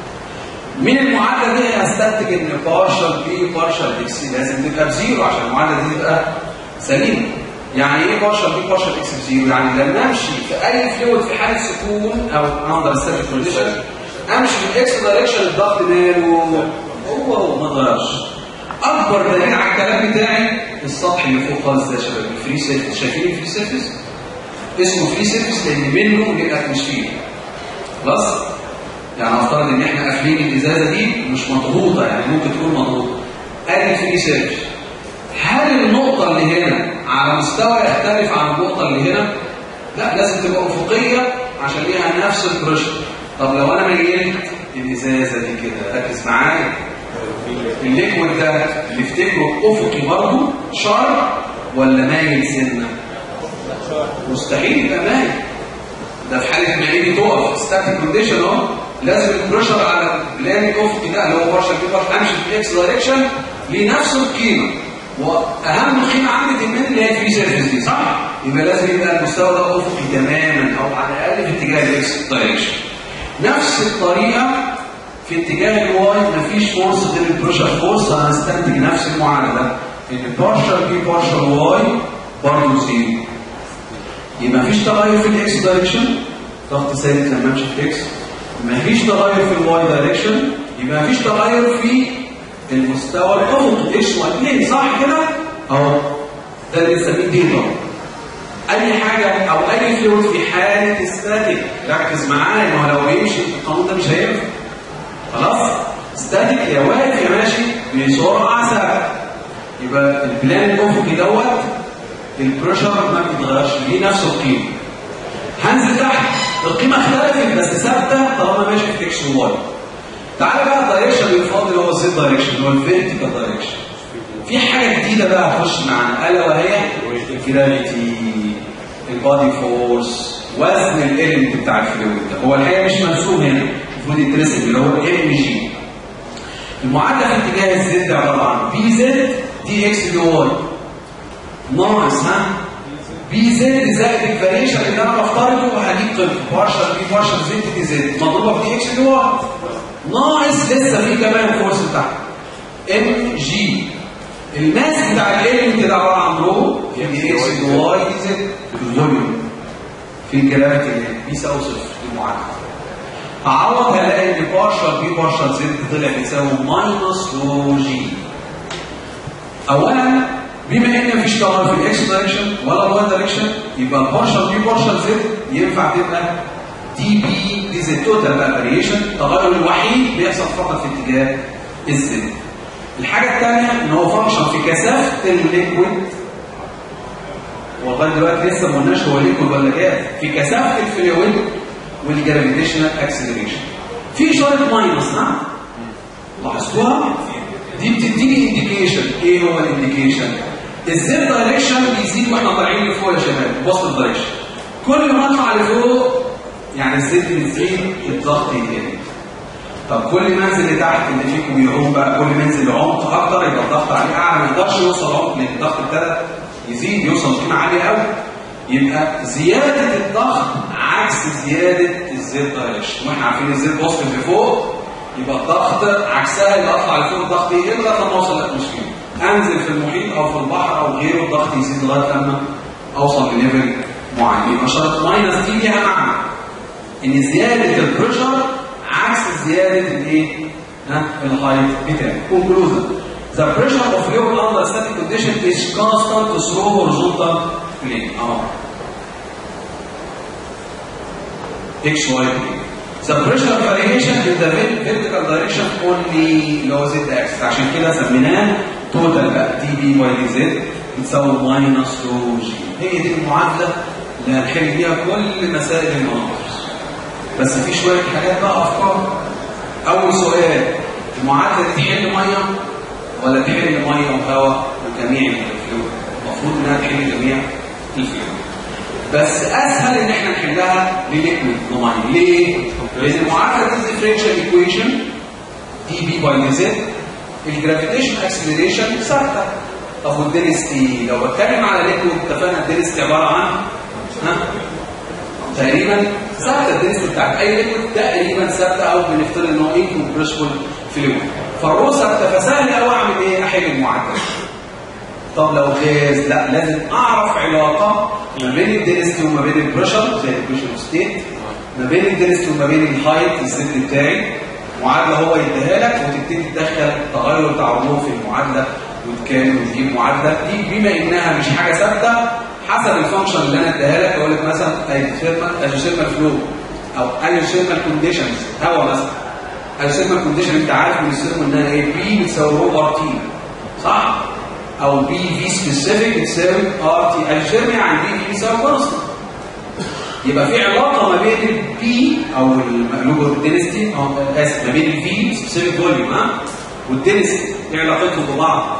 من المعادله دي هستنتج ان بارشل بي بارشل اكس لازم تبقى بزيرو عشان المعادله دي تبقى سليمه يعني ايه بارشل بي بارشل اكس بزيرو يعني لما امشي في اي فلويد في حاله سكون او اندر ستاتيك كونديشن امشي في الاكس دايركشن الضغط ماله هو هو ما اتغيرش اكبر دليل على الكلام بتاعي السطح اللي فوق خالص ده يا شباب الفري سيرفيس شايفين الفري سيرفيس اسمه فري سيرفيس لان منه للاتموسفير خلاص يعني افترض ان احنا قافلين الازازه دي مش مضغوطه يعني ممكن تكون مضغوطه ادي فري سيرفيس هل النقطه اللي هنا على مستوى يختلف عن النقطه اللي هنا لا لازم تبقى افقيه عشان ليها نفس البريشر طب لو انا ميلت الازازه دي كده ركز معايا الليكويد ده اللي افتكره افقي برضه شارب ولا مايل سنه مستحيل يبقى مايل ده في حاله ما ايدي تقف ستاتيك كونديشن اهو لازم البريشر على البلان الافقي ده اللي هو بارشل بي بارشل امشي في اكس دايركشن لنفس القيمه واهم قيمه عندي تهمني اللي هي الفري سيرفيس دي صح يبقى لازم يبقى المستوى ده افقي تماما او على الاقل في اتجاه الاكس دايركشن نفس الطريقه في اتجاه الواي مفيش فورس غير البريشر فورس هنستنتج نفس المعادله ان بارشل بي بارشل واي برضه زيرو يبقى مفيش تغير في الاكس دايركشن ضغط ثابت لما امشي في اكس مفيش تغير في الواي دايركشن يبقى مفيش تغير في المستوى الافقي اكس واي صح كده اهو ده اللي بنسميه ديتا اي حاجه او اي فلويد في حاله ستاتيك ركز معايا ما هو لو بيمشي القانون ده مش هينفع خلاص ستاتيك يا واقف يا ماشي بسرعه ثابته يبقى البلان الافقي دوت البريشر ما بيتغيرش ليه نفس القيمه هنزل تحت القيمه اختلفت بس ثابته طالما ماشي في اكس وواي تعالى بقى الدايركشن اللي فاضل اللي هو الزد دايركشن اللي هو الفيرتيكال دايركشن في حاجه جديده بقى هتخش معانا الا وهي الجرافيتي البادي فورس وزن الاليمنت بتاع الفلويد ده هو الحقيقه مش مرسوم هنا المفروض يترسم اللي هو ام جي المعادله في اتجاه الزد عباره عن بي زد دي اكس دي واي ناقص ها بي زد زائد الفاريشن اللي انا بفترضه وهجيب قيمته بارشل بي بارشل زد دي زد مضروبه في دي اكس دي واي ناقص لسه في كمان فورس بتاعها ام جي الماس بتاع الاليمنت ده عباره عن رو في دي اكس دي واي دي زد الفوليوم في الجرافيتي بيساوي صفر دي المعادله هعوض هلاقي ان بارشل بي بارشل زد طلع بيساوي ماينس رو جي اولا بما ان مفيش تغير في الاكس دايركشن ولا الواي دايركشن يبقى البارشل بي بارشل زد ينفع تبقى دي بي دي زد توتال بقى فاريشن التغير الوحيد بيحصل فقط في اتجاه الزد الحاجه الثانيه ان هو فانكشن في كثافه الليكويد ولغايه دلوقتي لسه ما قلناش هو ليكويد ولا جاز في كثافه الفلويد والجرافيتيشنال اكسلريشن في اشاره ماينس ها لاحظتوها دي بتديني انديكيشن ايه هو الانديكيشن الزد دايركشن بيزيد واحنا طالعين لفوق يا شباب وسط الدايركشن كل ما نطلع لفوق يعني الزد بتزيد الضغط يقل طب كل ما انزل لتحت اللي فيكم يعوم بقى كل ما انزل لعمق اكتر يبقى الضغط عليه اعلى ما يقدرش يوصل عمق لان الضغط ابتدى يزيد يوصل قيمه عاليه قوي يبقى زياده الضغط عكس زياده الزد دايركشن واحنا عارفين الزد وصل لفوق يبقى الضغط عكسها اللي اطلع لفوق الضغط يقل لغايه ما اوصل للاتموسفير انزل في المحيط او في البحر او غيره الضغط يزيد لغايه لما اوصل لليفل معين يبقى شرط ماينس دي ليها معنى ان زياده البريشر عكس زياده الايه؟ ها الهايت بتاعي كونكلوجن The pressure of fluid under static condition is constant through horizontal plane. اهو XY plane. The pressure variation in the vertical direction only اللي هو زد اكسس عشان كده سميناه توتال بقى دي بي باي دي زد بتساوي ماينس رو جي هي دي المعادله اللي هنحل بيها كل مسائل المناطق بس في شويه حاجات بقى افكار اول سؤال المعادله دي تحل ميه ولا تحل ميه وهواء وجميع الفلويد المفروض انها تحل جميع الفلويد بس اسهل ان احنا نحلها لليكويد وميه ليه؟ لان المعادله دي ديفرنشال ايكويشن دي بي باي دي زد الجرافيتيشن اكسلريشن ثابته طب والدنستي لو بتكلم على ليكويد اتفقنا الدنستي عباره عن ها تقريبا ثابته الدنستي بتاعت اي ليكويد تقريبا ثابته او بنفترض ان هو انكمبريشبل فلويد فالرو ثابته فسهل قوي اعمل ايه؟ احل المعادله طب لو غاز لا لازم اعرف علاقه ما بين الدنستي وما بين البريشر زي البريشر ستيت ما بين الدنستي وما بين الهايت السد بتاعي معادله هو يديها لك وتبتدي تدخل التغير بتاع الرو في المعادله وتكامل وتجيب معادله دي بما انها مش حاجه ثابته حسب الفانكشن اللي انا اديها لك اقول لك مثلا ايزوثيرمال فلو او ايزوثيرمال كونديشنز هوا مثلا ايزوثيرمال كونديشن انت عارف من السيرم انها ايه بي بتساوي رو ار تي صح؟ او بي في سبيسيفيك بتساوي ار تي ايزوثيرم يعني بي في بيساوي كونستنت يبقى في علاقه ما بين البي او المقلوب الدنستي او اسف ما بين الفي سبيسيفيك فوليوم ها والدنستي ايه علاقتهم ببعض؟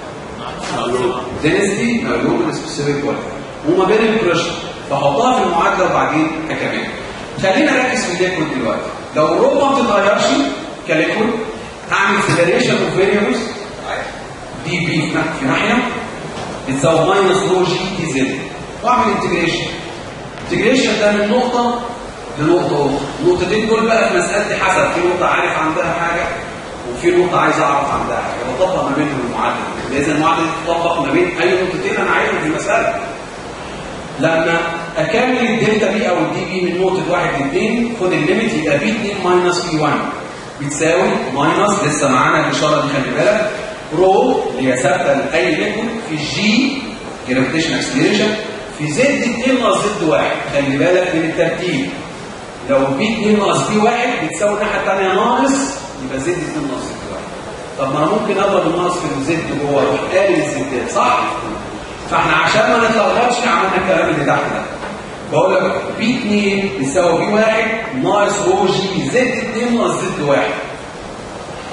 الدنستي مقلوب السبيسيفيك فوليوم وما بين البريشر فحطها في المعادله وبعدين ككمان خلينا نركز في الليكويد دلوقتي لو الرو ما بتتغيرش كليكويد هعمل سيبريشن اوف فاريبلز دي بي في ناحيه بتساوي ماينس رو جي دي زد واعمل انتجريشن الانتجريشن ده من نقطه لنقطه اخرى النقطتين دول بقى في مسالتي حسب في نقطه عارف عندها حاجه وفي نقطه عايز اعرف عندها حاجه بطبق ما بينهم المعادله لازم المعادله تطبق ما بين اي نقطتين انا عايزهم في المساله لما اكمل الدلتا بي او الدي بي من نقطه 1 ل 2 خد الليميت يبقى بي 2 ماينس بي 1 بتساوي ماينس لسه معانا الاشاره دي خلي بالك رو اللي هي ثابته لاي ليكويد في جي جرافيتيشن اكسلريشن في زد 2 ناقص زد 1 خلي بالك من الترتيب لو بي 2 ناقص بي 1 بتساوي الناحيه الثانيه ناقص يبقى زد 2 ناقص زد 1 طب ما انا ممكن اضرب الناقص في الزد جوه اروح قالب الزدات صح؟ فاحنا عشان ما نتلخبطش عملنا الكلام اللي تحت ده بقول لك بي 2 يساوي بي 1 ناقص رو جي زد 2 ناقص زد 1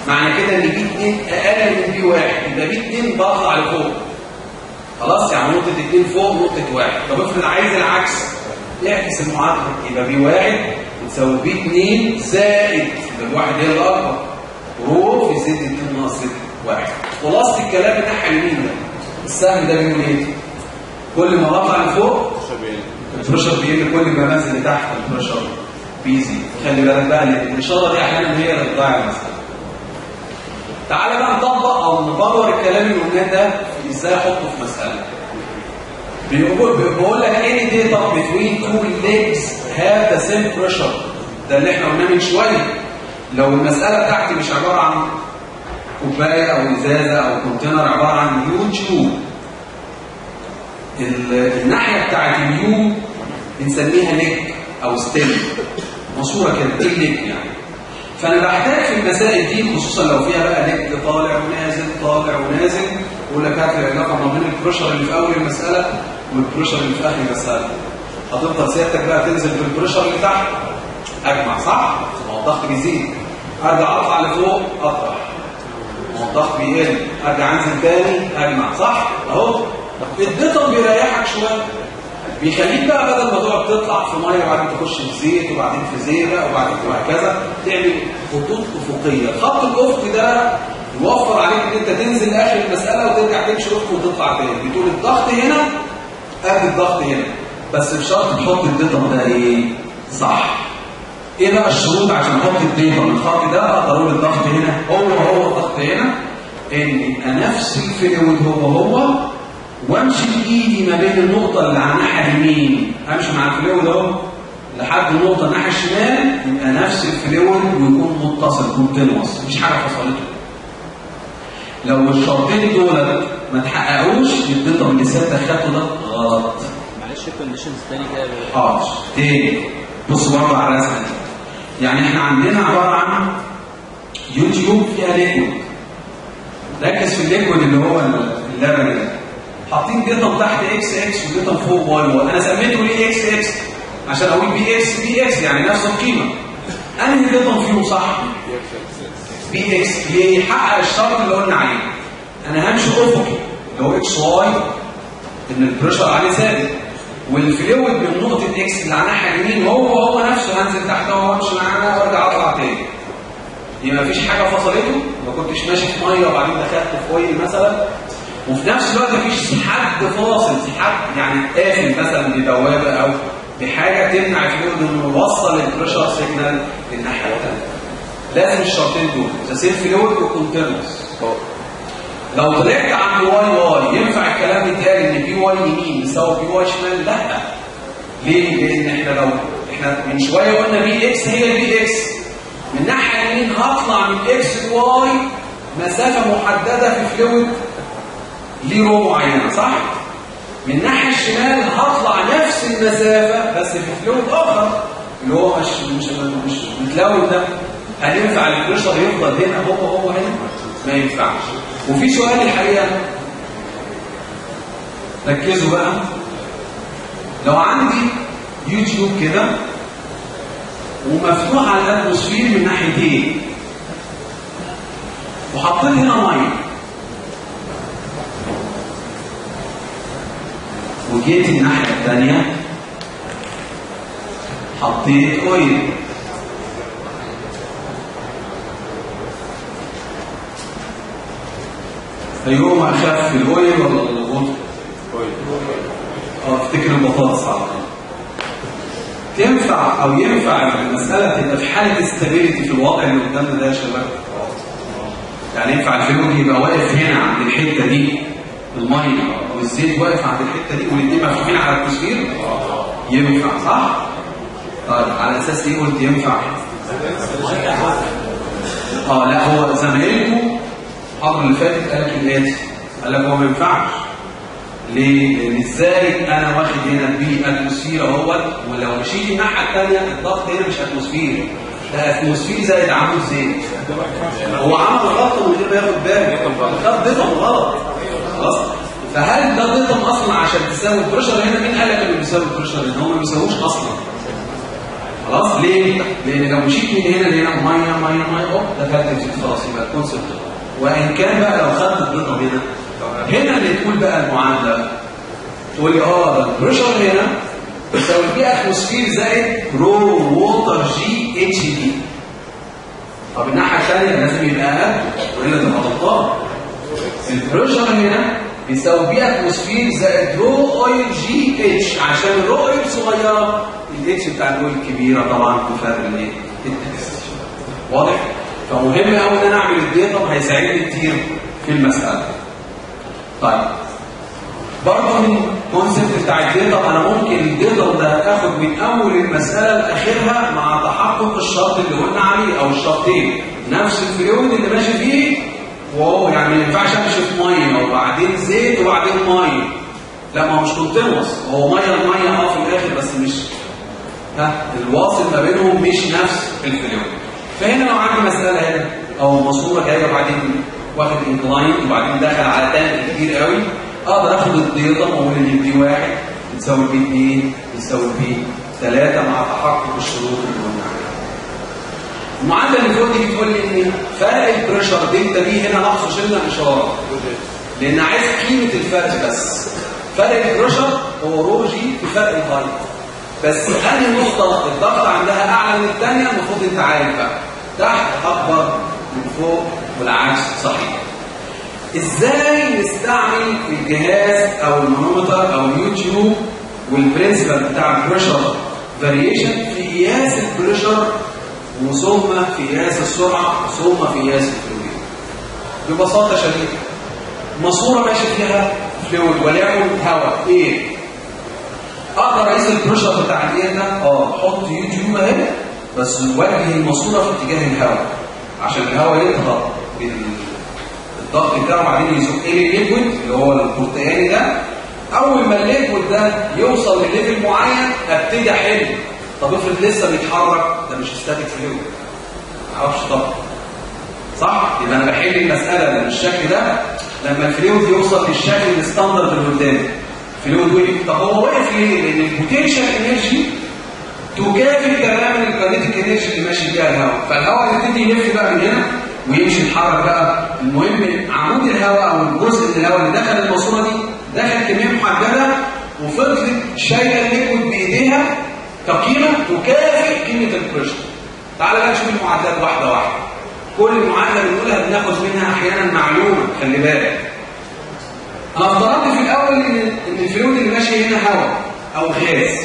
معنى كده ان بي 2 اقل من بي 1 يبقى بي 2 بطلع لفوق خلاص يعني نقطه 2 فوق نقطه 1 طب افرض عايز العكس اعكس المعادله يبقى بي 1 بتساوي بي 2 زائد يبقى الواحد هي الاكبر رو في زد 2 ناقص زد 1 خلاصه الكلام الناحيه اليمين ده السهم ده بيقول ايه؟ كل ما بطلع لفوق البريشر بيقل كل ما بنزل لتحت البريشر بيزيد خلي بالك بقى لان الاشاره دي احيانا هي اللي بتضيع المساله تعالى بقى نطبق او نبرر الكلام اللي قلناه ده في ازاي احطه في مساله بيقول بيقول لك any data between two legs have the same pressure ده اللي احنا قلناه من شويه لو المساله بتاعتي مش عباره عن كوبايه او ازازه او كونتينر عباره عن يو تيوب ال- الناحيه بتاعت اليو بنسميها ليج او ستيل مصوره كده دي ليج يعني فانا بحتاج في المسائل دي خصوصا لو فيها بقى ليج طالع ونازل طالع ونازل يقول لك هات العلاقه ما بين البريشر اللي في اول المساله والبريشر اللي في اخر المساله هتفضل سيادتك بقى تنزل في البريشر اللي تحت اجمع صح؟ ما هو الضغط بيزيد ارجع اطلع لفوق اطرح ما هو الضغط بيقل ارجع انزل تاني اجمع صح؟ اهو الديتم بيريحك شويه بيخليك بقى بدل ما تقعد تطلع في ميه وبعدين تخش في زيت وبعدين في زيره وبعدين وهكذا تعمل خطوط افقيه الخط الافقي ده يوفر عليك ان انت تنزل لاخر المساله وترجع تمشي افق وتطلع تاني بتقول الضغط هنا قد الضغط هنا بس بشرط تحط الديتم ده ايه صح ايه بقى الشروط عشان احط الديتم الخط ده اقدر اقول الضغط هنا هو هو الضغط هنا ان يبقى نفس الفلويد هو هو وامشي بايدي ما بين النقطه اللي على الناحيه اليمين امشي مع الفلويد اهو لحد النقطه الناحيه الشمال يبقى نفس الفلويد ويكون متصل كونتينوس مفيش حاجه فصلته لو الشرطين دول ما تحققوش الديتم اللي سيادتك خدته ده غلط معلش الكونديشنز تاني كده ب- حاضر تاني بص برضه على الرسمه دي يعني احنا عندنا عباره عن يوتيوب فيها ليكويد ركز في الليكويد اللي هو اللبن ده حاطين ديتم تحت اكس اكس وديتم فوق واي واي انا سميته ليه اكس اكس عشان اقول بي اكس بي اكس يعني نفس القيمه انهي ديتم فيهم صح بي اكس يحقق الشرط اللي قلنا عليه انا همشي افقي اللي هو اكس واي ان البريشر عليه ثابت والفلويد من نقطه اكس اللي على الناحيه اليمين هو هو نفسه هنزل تحت اهو وامشي معاه وارجع اطلع تاني يبقى مفيش حاجه فصلته ما كنتش ماشي في ميه وبعدين دخلت في اويل مثلا وفي نفس الوقت مفيش حد فاصل حد يعني قافل مثلا ببوابه او بحاجه تمنع الفلويد انه يوصل البريشر سيجنال للناحيه الثانيه لازم الشرطين دول ذا سيل فلويد وكونتينوس لو طلعت عند واي واي ينفع الكلام يتقال ان بي واي يمين يساوي بي واي شمال لا ليه لان احنا لو احنا من شويه قلنا بي اكس هي البي اكس من الناحيه اليمين هطلع من اكس لواي مسافه محدده في فلويد ليه رو معينه صح من الناحيه الشمال هطلع نفس المسافه بس في فلويد اخر اللي هو مش مش مش متلون ده هل ينفع البريشر يفضل هنا هو هو هنا ما ينفعش وفي سؤال الحقيقه ركزوا بقى لو عندي يوتيوب كده ومفتوح على الاتموسفير من ناحيتين وحطيت هنا ميه وجيت الناحيه الثانيه حطيت اويل فيوم اخف الاويل ولا الغلط اه افتكر البطاطس على طول تنفع او ينفع المساله تبقى في حاله استابيليتي في الواقع اللي قدامنا ده يا شباب يعني ينفع الفلويد يبقى واقف هنا عند الحته دي الميه او الزيت واقف عند الحته دي والاثنين مفتوحين على الاتموسفير ينفع صح طيب على اساس ايه قلت ينفع اه لا هو زمايلكم الحضر اللي فاتت قال لك الاتي قال لك هو ما ينفعش ليه؟ لان ازاي انا واخد هنا بي اتموسفير اهوت ولو مشيت الناحيه الثانيه الضغط هنا مش اتموسفير ده اتموسفير زائد عمود زيت هو عمل غلطه من غير ما ياخد باله خد ديتم غلط خلاص فهل ده ديتم اصلا عشان تساوي البريشر هنا مين قال لك انه بيساوي البريشر هنا هو ما بيساويش اصلا خلاص ليه؟ لان لو مشيت من هنا لهنا ميه ميه ميه اوب دخلت في خلاص يبقى الكونسبت وان كان بقى لو خدت الضغط هنا هنا اللي تقول بقى المعادله تقول لي اه ده البريشر هنا يساوي بي اتموسفير زائد رو ووتر جي اتش دي طب الناحيه الثانيه لازم يبقى اقل والا تبقى غلطان البريشر هنا بيساوي بي اتموسفير زائد رو اويل جي اتش عشان الرو اويل صغيره الاتش بتاع الاويل كبيره طبعا بفرق الايه؟ التكست واضح؟ فمهم قوي ان انا اعمل الديتا هيساعدني كتير في المساله. طيب برضه من الكونسيبت بتاع الديتا انا ممكن الديتا ده اخد من اول المساله لاخرها مع تحقق الشرط اللي قلنا عليه او الشرطين نفس الفلويد اللي ماشي فيه واو يعني ما ينفعش امشي في ميه وبعدين زيت وبعدين ميه لا ما هو مش كونتينوس هو ميه الميه اه في الاخر بس مش ها الواصل ما بينهم مش نفس الفلويد فهنا لو عندي مساله هنا او ماسوره جايه وبعدين واخد انكلاين وبعدين داخل على تانك كتير قوي اقدر اخد الديتا واقول ان البي واحد بتساوي البي 2 بتساوي البي 3 مع تحقق الشروط اللي قلنا عليها. المعادله اللي فوق دي بتقول لي ان فرق البريشر دلتا بي هنا ناقصه شلنا اشاره لان عايز قيمه الفرق بس فرق البريشر هو رو جي في فرق الهايت بس انهي نقطه الضغط عندها اعلى من الثانيه المفروض انت عارف بقى تحت اكبر من فوق والعكس صحيح ازاي نستعمل الجهاز او المانومتر او اليوتيوب والبرنسبل بتاع البريشر فاريشن في قياس البريشر وثم في قياس السرعه ثم في قياس الفلويد ببساطه شديده ماسوره ماشي فيها فلويد وليكن هواء ايه اقدر اقيس البريشر بتاع الايه ده اه احط يوتيوب اهي بس وجه الماسوره في اتجاه الهواء عشان الهواء يضغط الضغط بتاعه وبعدين يزق لي الليكويد اللي هو البرتقاني ده اول ما الليكويد ده يوصل لليفل معين ابتدي احل طب افرض لسه بيتحرك ده مش ستاتيك فلويد ما اعرفش طبعا صح يبقى انا بحل المساله بالشكل ده لما الفلويد يوصل للشكل الستاندرد اللي قدامي الفلويد وقف طب هو وقف ليه؟ لان البوتنشال انرجي تكافئ تماما الكاينيتيك انرجي اللي ماشي بيها الهواء فالهواء يبتدي يلف بقى من هنا ويمشي يتحرك بقى المهم عمود الهواء او الجزء من الهواء اللي دخل الماسوره دي دخل كميه محدده وفضلت شايله الليكويد بايديها كقيمه تكافئ قيمه البريشر تعال بقى نشوف المعادلات واحده واحده كل المعادله اللي بنقولها بناخد منها احيانا معلومه خلي بالك انا افترضت في الاول ان ان الفلويد اللي ماشي هنا هواء او غاز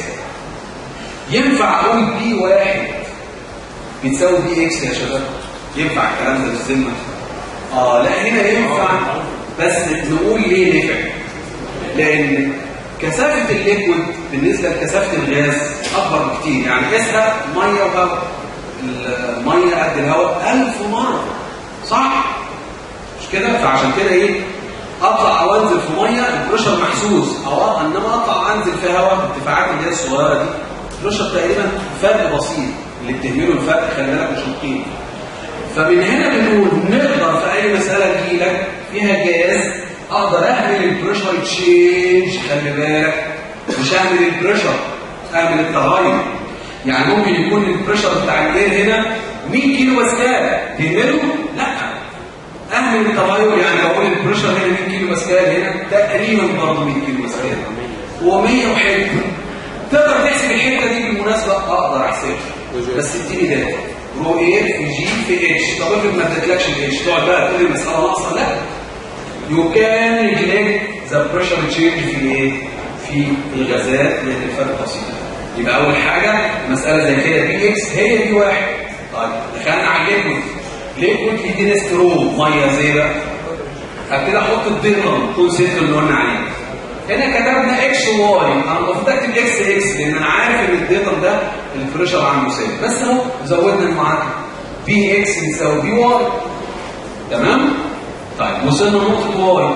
ينفع اقول بي واحد بتساوي بي اكس يا شباب ينفع الكلام ده في الذمه اه لا هنا ينفع بس نقول ليه نفع لان كثافه الليكويد بالنسبه لكثافه الغاز اكبر بكتير يعني قيسها ميه وهواء الميه قد الهواء 1000 مره صح مش كده فعشان كده ايه اطلع او انزل في ميه البريشر محسوس او انما اطلع انزل في هواء الارتفاعات اللي هي الصغيره دي البريشر تقريبا فرق بسيط اللي بتهمله الفرق خلي بالك مش القيمه فمن هنا بنقول نقدر في اي مساله تجيلك فيها جاز اقدر اهمل البريشر تشينج خلي بالك مش اهمل البريشر اهمل التغير يعني ممكن يكون البريشر بتاع الاير هنا 100 كيلو باسكال تهمله لا اهمل التغير يعني بقول البريشر هنا 100 كيلو باسكال هنا تقريبا برضه 100 كيلو باسكال و100 وحته تقدر تحسب الحته دي بالمناسبه اقدر احسبها بس اديني داتا رو ايه في جي في اتش طب افرض ما ادتلكش الاتش تقعد بقى تقول المساله ناقصه لا يو كان نيجلكت ذا بريشر تشينج في ايه؟ في الغازات لان الفرق بسيط يبقى اول حاجه مساله زي كده بي اكس هي بي واحد طيب دخلنا على الليكويد ليكويد يدينا سترو ميه زي بقى هبتدي احط الديتم كونسيبت اللي قلنا عليه هنا كتبنا اكس واي انا المفروض اكتب اكس اكس لان انا عارف ان الديتم ده البريشر عنده ثابت بس اهو زودنا المعادله بي اكس بيساوي بي واي تمام طيب وصلنا لنقطه واي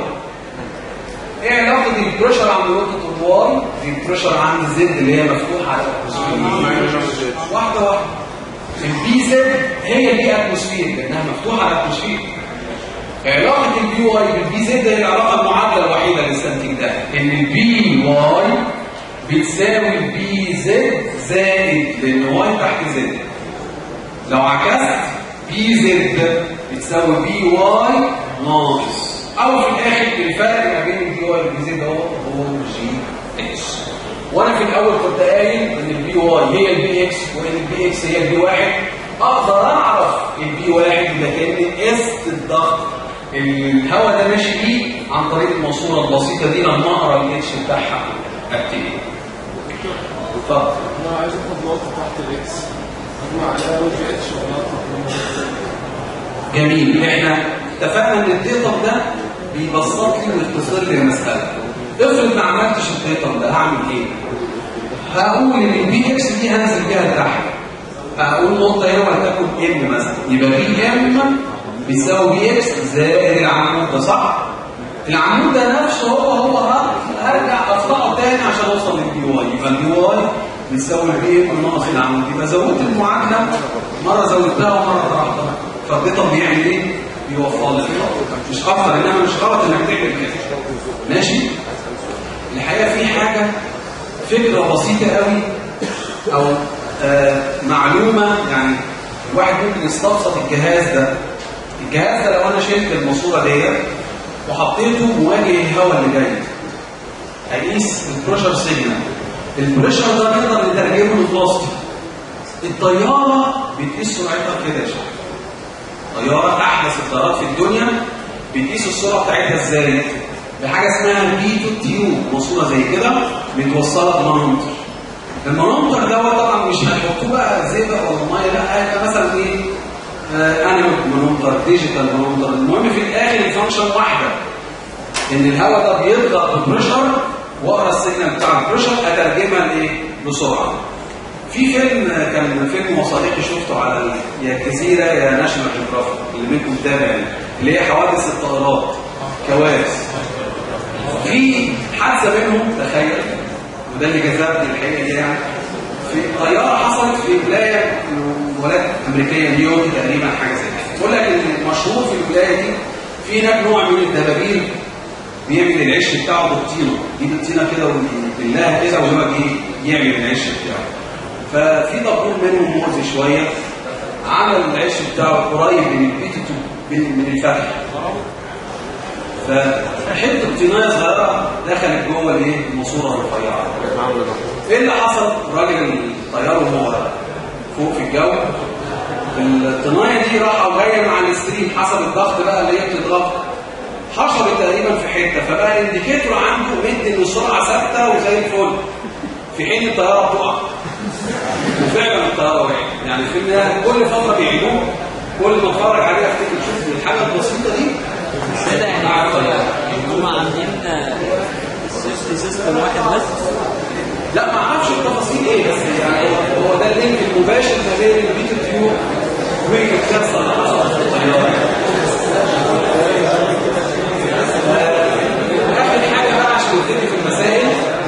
ايه علاقه البريشر عند نقطه الواي بالبريشر عند زد اللي هي مفتوحه على الاتموسفير واحده واحده البي زد هي دي اتموسفير لانها مفتوحه على الاتموسفير علاقة البي واي بالبي زد هي العلاقة المعادلة الوحيدة اللي استنتجتها ان البي واي بتساوي البي زد زائد لان واي تحت زد لو عكست بي زد بتساوي بي واي ناقص او في الاخر الفرق ما بين البي واي والبي زد هو هو جي اتش وانا في الاول كنت قايل ان البي واي هي البي اكس وان البي اكس هي البي واحد اقدر اعرف البي واحد ده كان قست الضغط الهواء ده ماشي بيه عن طريق الماسوره البسيطه دي لما اقرا الاتش بتاعها ابتدي اتفضل انا عايز اخد نقطه تحت الاكس اجمع عليها وجه اتش ونقطه جميل احنا اتفقنا ان الديتم ده بيبسط لي ويختصر لي المساله افرض ما عملتش الديتم ده هعمل ايه هقول ان البي اكس دي هنزل بيها لتحت هقول نقطه هنا ولتكن ام مثلا يبقى بي ام بيساوي بي اكس زائد العمود ده صح العمود ده نفسه هو هو ه- هرجع اطلعه تاني عشان اوصل للبي واي يبقى البي واي بيساوي البي ام ناقص العمود يبقى زودت المعادله مره زودتها ومره طرحتها فالديتم بيعمل ايه؟ بيوفر لك مش اكتر انما مش غلط انك تعمل كده ماشي الحقيقه في حاجه فكره بسيطه قوي او آه معلومه يعني الواحد ممكن يستبسط الجهاز ده الجهاز ده لو انا شلت الماسوره ديت وحطيته مواجه الهواء اللي جاي هيقيس البريشر سيجنال البريشر ده نقدر نترجمه لفلوسيتي الطياره بتقيس سرعتها كده يا شباب طياره احدث الطيارات في الدنيا بتقيس السرعه بتاعتها ازاي بحاجه اسمها بيتو تيوب ماسوره زي كده متوصله بمانومتر المانومتر دوت طبعا مش هنحطوه بقى زي بقى ولا ميه لا هيبقى مثلا ايه آه انالوج مانومتر ديجيتال مانومتر المهم في الاخر الفانكشن واحده ان الهواء ده بيضغط ببريشر واقرا السيجنال بتاع البريشر اترجمها لايه بسرعه في فيلم كان فيلم وثائقي شفته على ال- يا الجزيره يا ناشونال جيوغرافيك اللي منكم متابع يعني، اللي هي حوادث الطائرات كوارث في حادثه منهم تخيل وده اللي جذبني الحقيقه دي يعني في طياره حصلت في ولايه من ولايات امريكيه نيويورك تقريبا حاجه زي كده بقول لك ان المشهور في الولايه دي في هناك نوع من الدبابير بيعمل العش بتاعه بالطينه يجيب الطينه كده ويبلها كده وهو ايه يعمل العش بتاعه ففي دبور منهم مؤذي شويه عمل العش بتاعه قريب من البيتو من الفتح فحته طينايه صغيره دخلت جوه الايه الماسوره الرفيعه ايه اللي حصل الراجل الطيار وهو فوق في الجو الطنايه دي راحه وجايه مع الستريم حسب الضغط بقى اللي هي بتضغط حشرت تقريبا في حته فبقى الانديكيتور عنده مدي ان السرعه ثابته وزي الفل في حين الطياره بتقع وفعلا الطياره وقعت يعني الفيلم ده كل فتره بيعيدوه كل ما اتفرج عليه افتكر شوف الحاجه البسيطه دي كده يعني مع الطياره هم عاملين سيفتي سيستم واحد بس لا ما اعرفش التفاصيل ايه بس يعني هو- هو ده اللينك المباشر ما بين البيت تيوب والكارثه اللي حصلت في الطياره اخر حاجه بقى عشان نبتدي في المسائل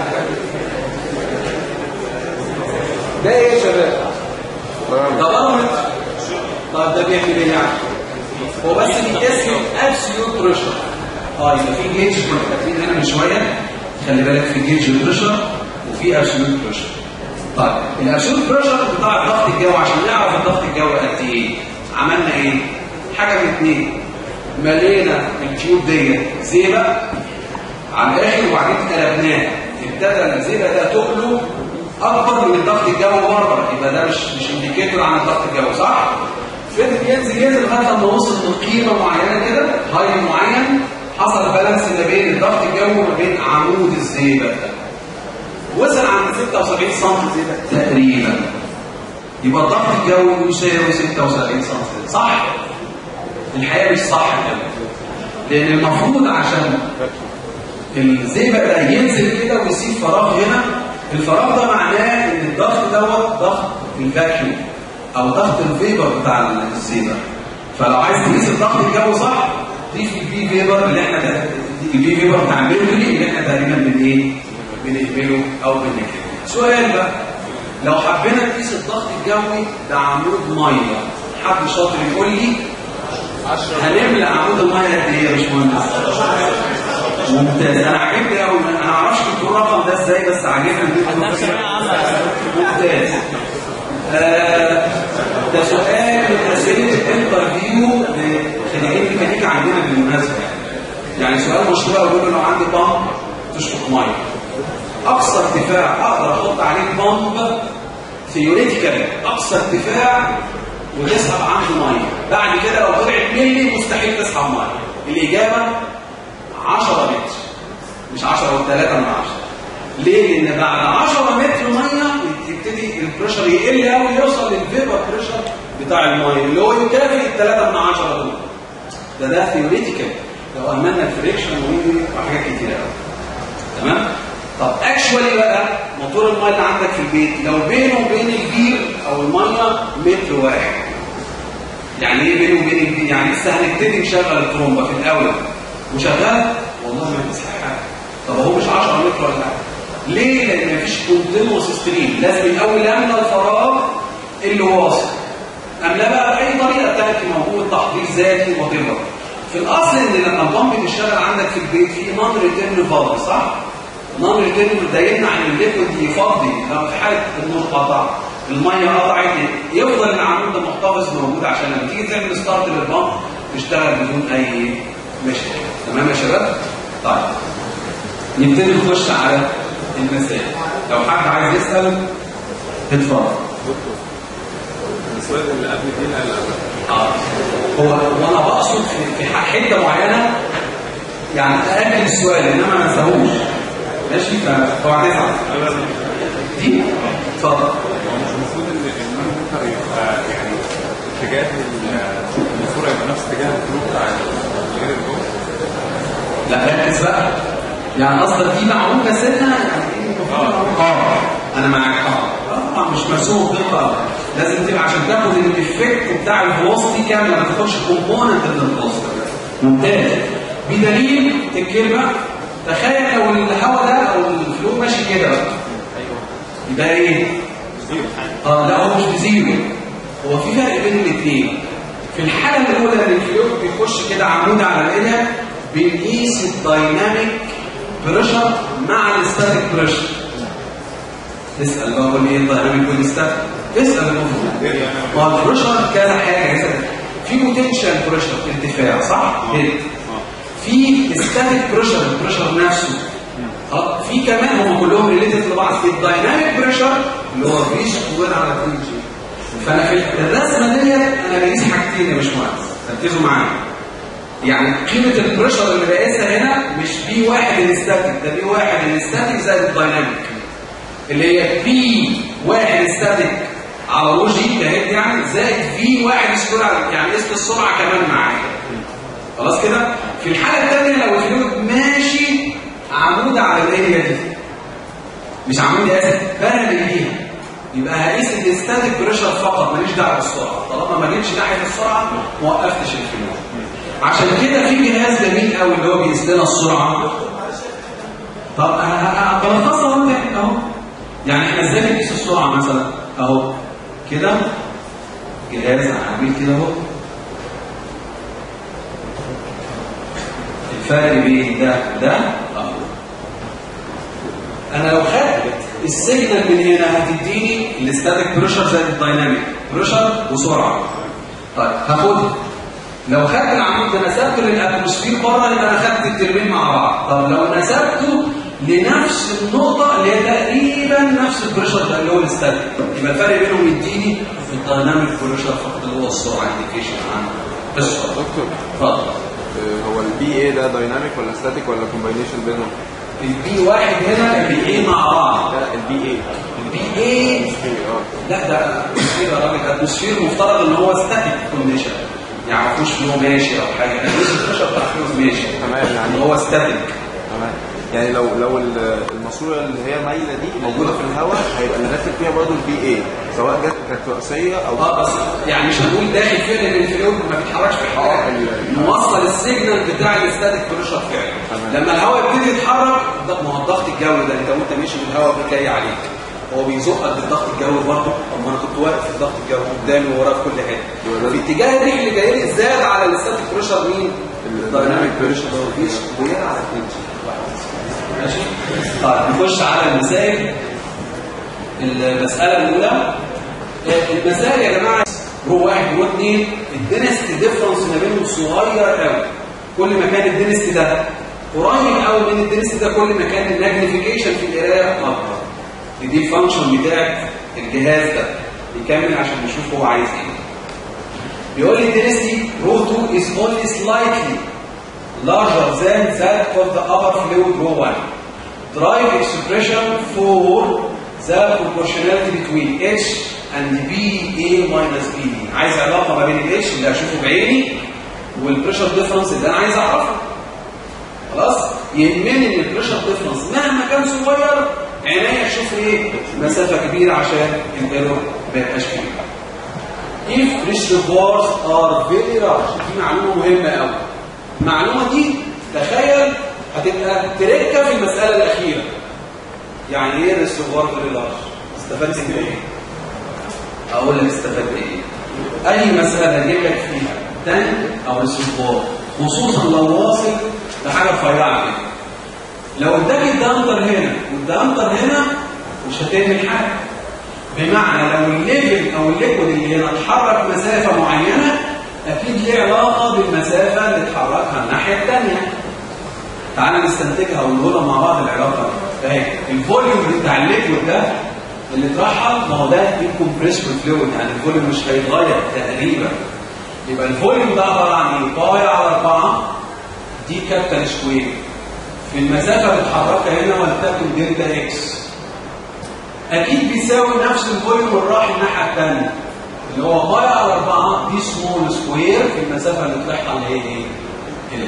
ده ايه يا شباب؟ ده بارامتر طب ده بيعمل ايه يعني؟ هو بس بيقيس الابسوليوت بريشر اه يبقى في جيج كنا كاتبين هنا من شويه خلي بالك في جيج بريشر وفي ابسوليوت بريشر طيب الابسوليوت بريشر بتاع الضغط الجوي عشان نعرف الضغط الجوي قد ايه عملنا ايه؟ حاجه من اثنين ملينا التيوب ديت زيبه على الاخر وبعدين قلبناه ابتدى الزيبه ده تقله اكبر من الضغط الجوي بره يبقى ده مش مش انديكيتور عن الضغط الجوي صح؟ فضل ينزل ينزل لغايه لما وصل لقيمه معينه كده هاي معين حصل بالانس ما بين الضغط الجوي وما بين عمود الزيبه ده وصل عند 76 سم زيبه تقريبا يبقى الضغط الجوي يساوي 76 سم صح؟ الحقيقه مش صح كده لان المفروض عشان الزئبق ده ينزل كده ويسيب فراغ هنا الفراغ ده معناه ان الضغط دوت ضغط الفاكيوم او ضغط الفيبر بتاع الزئبق فلو عايز تقيس الضغط الجوي صح ضيف البي فيبر اللي احنا ده البي فيبر بتاع الميركوري اللي احنا تقريبا بن ايه بنقبله او بنكتبه سؤال بقى لو حبينا نقيس الضغط الجوي ده عمود ميه حد شاطر يقول لي هنملى عمود الميه قد ايه يا باشمهندس ممتاز انا عجبني قوي انا ما اعرفش جبتوا الرقم ده ازاي بس عاجبني إن انتوا خدناه في ثانوية عامة. ممتاز آه، ده سؤال من اسئله الانترفيو لخريجين الميكانيكا عندنا بالمناسبه يعني سؤال مشهور قوي بيقول له لو عندي بامب تشفط ميه اقصى ارتفاع اقدر احط عليه بامب ثيوريتيكال اقصى ارتفاع وتسحب عنده ميه بعد كده لو طلعت ملي مستحيل تسحب ميه الاجابه 10 متر مش 10 و3 من 10 ليه؟ لان بعد 10 متر ميه يبتدي البريشر يقل قوي يوصل للفيبر بريشر بتاع الميه اللي هو يكافئ الثلاثه من 10 دول ده ده ثيوريتيكال لو اهملنا الفريكشن وحاجات كتير قوي تمام طب اكشوالي بقى موتور الميه اللي عندك في البيت لو بينه وبين البير او الميه متر واحد يعني ايه بينه وبين البير يعني لسه هنبتدي نشغل الترومبه في الاول وشغال والله ما بتسحب حاجه طب هو مش 10 متر ولا حاجه ليه لان مفيش كونتينوس ستريم لازم الاول املى الفراغ اللي واصل املاه بقى باي طريقه بتاعتي موجود تحضير ذاتي وغيره في الاصل ان لما البامب تشتغل عندك في البيت في نون ريتيرن فالف صح نون ريتيرن ده يمنع ان الليكويد يفضي لو في حاله النور قطع الميه قطعت يفضل العمود ده محتفظ موجود عشان لما تيجي تعمل ستارت للبامب تشتغل بدون اي مشاكل تمام يا شباب طيب نبتدي نخش على المسائل لو حد عايز يسال اتفضل السؤال اللي قبل دي لا لا آه. هو وانا بقصد في- في حته معينه يعني اقلل السؤال انما ما انساهوش ماشي فاوعى تزعل دي اتفضل هو مش المفروض ان المونيتور يبقى يعني اتجاه ال- الصوره يبقى نفس اتجاه الفلو بتاع غير الجو لا ركز بقى يعني قصدك دي معلومه سنه يعني ايه المفروض اه انا معاك اه طبعا مش مرسوم بدقه لازم تبقى عشان تاخد الايفكت بتاع الفلوسيتي كامله ما تاخدش كومبوننت من الفلوسيتي ممتاز بدليل الكلمه تخيل لو الهواء ده او الفلو ماشي كده بقى يبقى ايه؟ اه لا هو مش بزيرو هو في فرق بين الاثنين في الحاله الاولى ان الفلويد بيخش كده عمود على الاريا بنقيس الدايناميك بريشر مع الستاتيك بريشر تسال بقى قول لي ايه الدايناميك والستاتيك اسال المفروض ما هو البريشر كذا حاجه كذا في بوتنشال بريشر ارتفاع صح؟ هيد في ستاتيك بريشر البريشر نفسه اه في كمان هم كلهم ريليتد لبعض في الدايناميك بريشر اللي هو في سكوير على 2 جي فانا في الرسمه ديت انا بقيس حاجتين يا باشمهندس ركزوا معايا يعني قيمه البريشر اللي بقيسها هنا مش بي واحد الاستاتيك ده بي واحد الاستاتيك زائد الدايناميك اللي هي بي واحد استاتيك على رو جي كهيد يعني زائد في واحد سكوير على يعني قيست السرعه كمان معايا خلاص كده في الحاله الثانيه لو الفلويد ماشي عمود على الاريا دي مش عمود اسف بارل ليها يبقى هقيس الاستاتيك بريشر فقط ماليش دعوه بالسرعه طالما ما جيتش ناحيه السرعه ما وقفتش الفلويد عشان كده في جهاز جميل قوي اللي هو بيقيس لنا السرعه طب بلخصها اهو تاني اهو يعني احنا ازاي بنقيس السرعه مثلا اهو كده جهاز عامل كده اهو الفرق بين ده وده اهو انا لو خدت السيجنال من هنا هتديني الاستاتيك بريشر زائد الدايناميك بريشر وسرعه طيب هاخدها لو خدت العمود ده نسبته للاتموسفير بره يبقى انا خدت الترمين مع بعض طب لو نسبته لنفس النقطة اللي هي تقريبا نفس البريشر ده اللي هو الستاتيك يبقى الفرق بينهم يديني الدايناميك بريشر فقط اللي هو السرعة انديكيشن عنه بس دكتور اتفضل آه، هو البي اي ده دايناميك ولا ستاتيك ولا كومباينيشن بينهم؟ البي واحد هنا البي ايه مع بعض لا البي اي البي ايه اه لا ده اتموسفير يا راجل اتموسفير مفترض ان هو ستاتيك كونديشن يعني ما فيهوش فلو ماشي او حاجه الجزء البريشر بتاع فلو ماشي تمام يعني اللي هو ستاتيك تمام يعني لو لو ال- الماسوره اللي هي مايله دي موجوده في الهواء هيبقى اللي داخل فيها برضه البي اي سواء جت كانت راسيه او اه بس يعني مش هنقول داخل فين لان الفلويد ما بيتحركش في اه حاجه ال- موصل السيجنال بتاع الاستاتيك بريشر فعلا تمام. لما الهواء يبتدي يتحرك ده ما هو الضغط الجوي ده انت وانت ماشي بالهواء بيجي عليك هو بيزقك بالضغط الجوي برضه طب ما انا كنت واقف في الضغط الجوي قدامي ووراه في كل حته يبقى ده- في اتجاه الريح اللي جاي لي زاد على الاستاتيك بريشر مين الدايناميك بريشر مفيش زياده على 2 جي ماشي طيب نخش على المسائل المسألة الأولى المسائل يا جماعة رو واحد رو اثنين الدنست ديفرنس ما بينهم صغير قوي كل ما كان الدنست ده قريب قوي من الدنست ده كل ما كان الماجنيفيكيشن في القرايه اكبر دي الفانكشن بتاعت الجهاز ده نكمل عشان نشوف هو عايز ايه بيقول لي الدنستي رو 2 is only slightly larger than that of the upper fluid row 1 drive expression for the proportionality between H and BA minus BD عايز علاقة ما بين ال H اللي هشوفه بعيني والبريشر ديفرنس اللي انا عايز اعرفه خلاص يهمني ان البريشر ديفرنس مهما كان صغير عينيا اشوف ايه مسافة كبيرة عشان الايرور ما يبقاش كبير if reservoirs are very large دي معلومة مهمة قوي المعلومة دي تخيل هتبقى تركة في المسألة الأخيرة يعني ايه الريسيفوار فيري لارج استفدت من ايه اقول لك استفدت ايه اي مسألة اجيب لك فيها تانك او ريسيفوار خصوصا لو واصل لحاجة رفيعة كده لو اداك الدامتر هنا والدامتر هنا مش هتعمل حاجة بمعنى لو الليفل او الليكويد اللي هنا اتحرك مسافة معينة اكيد ليه علاقة بالمسافة اللي اتحركها الناحية الثانية تعالى نستنتجها ونقولها مع بعض العلاقة اهي الفوليوم بتاع الليكويد ده اللي اترحل ما هو ده انكمبريسبل فلويد يعني الفوليوم مش هيتغير تقريبا يبقى الفوليوم ده عباره عن ايه؟ باي على 4 دي كابيتال سكوير في المسافه اللي اتحركها هنا ولتكن دلتا اكس اكيد بيساوي نفس الفوليوم اللي راح الناحيه الثانيه اللي هو باي على 4 دي سمول سكوير في المسافه اللي طلعها اللي هي ايه؟ ال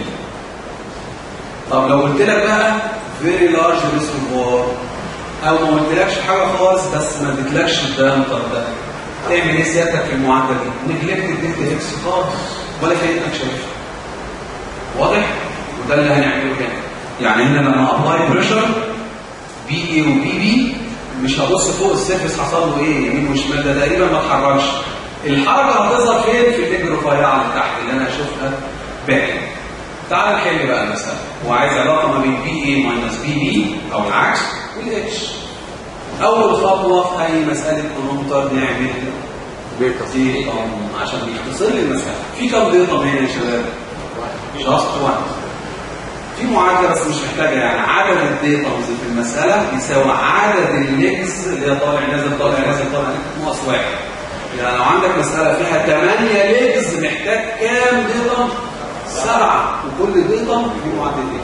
طب لو قلت لك بقى فيري لارج ريسيفوار او ما قلتلكش حاجه خالص بس ما اديتلكش الدامتر ده تعمل ايه سيادتك في المعادله دي؟ نجلكت الدلتا اكس خالص ولا كانك شايفها واضح؟ وده اللي هنعمله هنا يعني هنا لما ابلاي بريشر بي اي وبي بي مش هبص فوق السيرفس حصل له ايه يمين وشمال ده تقريبا ما اتحركش الحركه هتظهر فين في الليج الرفيعه اللي تحت اللي انا اشوفها باقي تعال نحل بقى المسألة هو عايز علاقة ما بين بي اي ماينس بي بي أو العكس والاتش أول خطوة في أي مسألة كونومتر نعمل ديتم عشان يختصر لي المسألة في كم ديتم هنا يا شباب؟ جاست وان في معادلة بس مش محتاجة يعني عدد الديتمز في المسألة يساوي عدد الليجز اللي هي طالع نازل طالع نازل طالع ناقص واحد يعني لو عندك مسألة فيها 8 ليجز محتاج كام ديتم؟ سبعة وكل بيضة في معدتين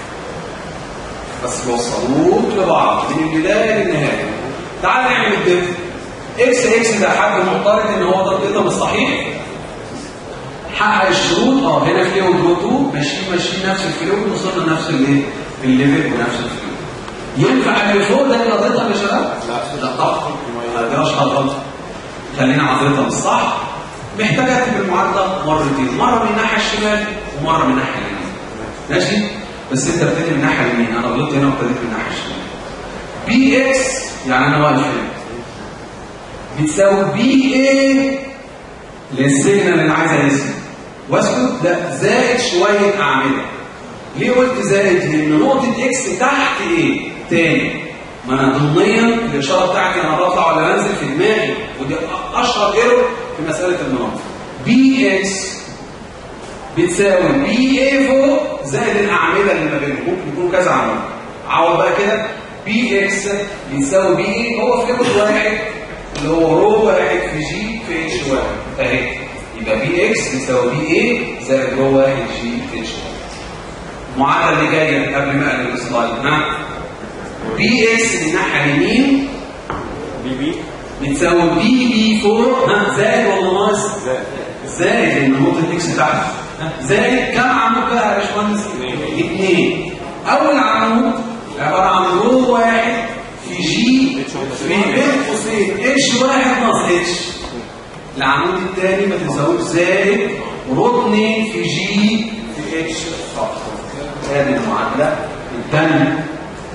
بس بوصلوك لبعض من البداية للنهاية تعال نعمل الدفع اكس اكس ده حد معترض ان هو ده البيضة مش صحيح حقق الشروط اه هنا فلويد رو 2 ماشيين ماشيين نفس الفلويد وصلنا لنفس الايه الليفل ونفس الفلويد ينفع اللي فوق ده يبقى بيضة يا شباب؟ لا لا طبعا ما عندناش غلط خلينا على البيضة الصح محتاج اكتب المعادله مرتين مره من الناحيه الشمال ومره من الناحيه اليمين ماشي بس انت ابتدي من الناحيه اليمين انا غلطت هنا وابتديت من الناحيه الشمال بي اكس يعني انا واقف هنا بتساوي بي اي للسيجنال اللي عايز اقيسها واسكت لا زائد شويه اعمده ليه قلت زائد لان نقطه اكس تحت ايه تاني ما انا ضمنيا الاشاره بتاعتي انا بطلع ولا بنزل في دماغي ودي اشهر ايرور في مساله المناطق بي اكس بتساوي بي اي فوق زائد الاعمده اللي ما بينهم ممكن يكون كذا عمود عوض بقى كده بي اكس بيساوي بي اي هو في ليفل واحد اللي هو رو واحد في جي في اتش واحد اهي يبقى بي اكس بيساوي بي اي زائد رو واحد جي في اتش واحد المعادله اللي جايه قبل ما اقلب السلايد ها بي اس من الناحيه اليمين بي بي بتساوي بي بي فوق ها زائد ولا ناقص؟ زائد زائد لان نقطه اكس تحت ها؟ زائد كم عمود بقى يا باشمهندس؟ اثنين اول عمود عباره عن رو واحد في جي في بين قوسين اتش واحد ناقص اتش العمود الثاني ما تنساوش زائد رو اثنين في جي في اتش فقط هذه المعادله الثانيه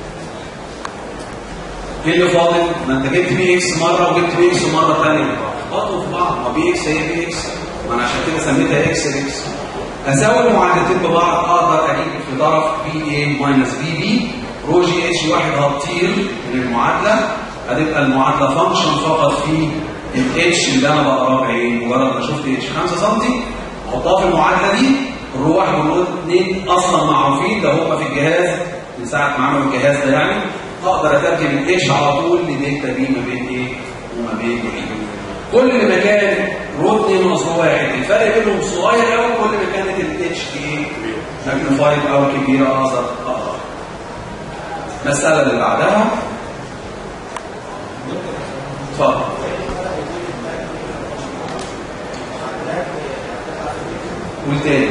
ايه اللي فاضل؟ ما انت جبت بي اكس مره وجبت بي اكس مره ثانيه فاضلوا في بعض ما بي اكس هي بي اكس ما انا عشان كده سميتها اكس اكس اساوي المعادلتين ببعض اقدر اجيب في طرف بي اي ماينس بي بي رو جي اتش واحد هتطير من المعادله هتبقى المعادله فانكشن فقط في الاتش اللي انا بقراه بعين مجرد ما شفت اتش 5 سم احطها في المعادله دي الرو واحد والرو اثنين اصلا معروفين ده هم في الجهاز من ساعه ما عملوا الجهاز ده يعني اقدر اترجم الاتش على طول لدلتا بي ما بين ايه وما بين ايه كل ما كان رو 2 ناقص رو 1 الفرق بينهم صغير قوي كل ما كانت الاتش دي ايه ماجنيفايد او كبيره اقدر اقدر المساله اللي بعدها اتفضل قول تاني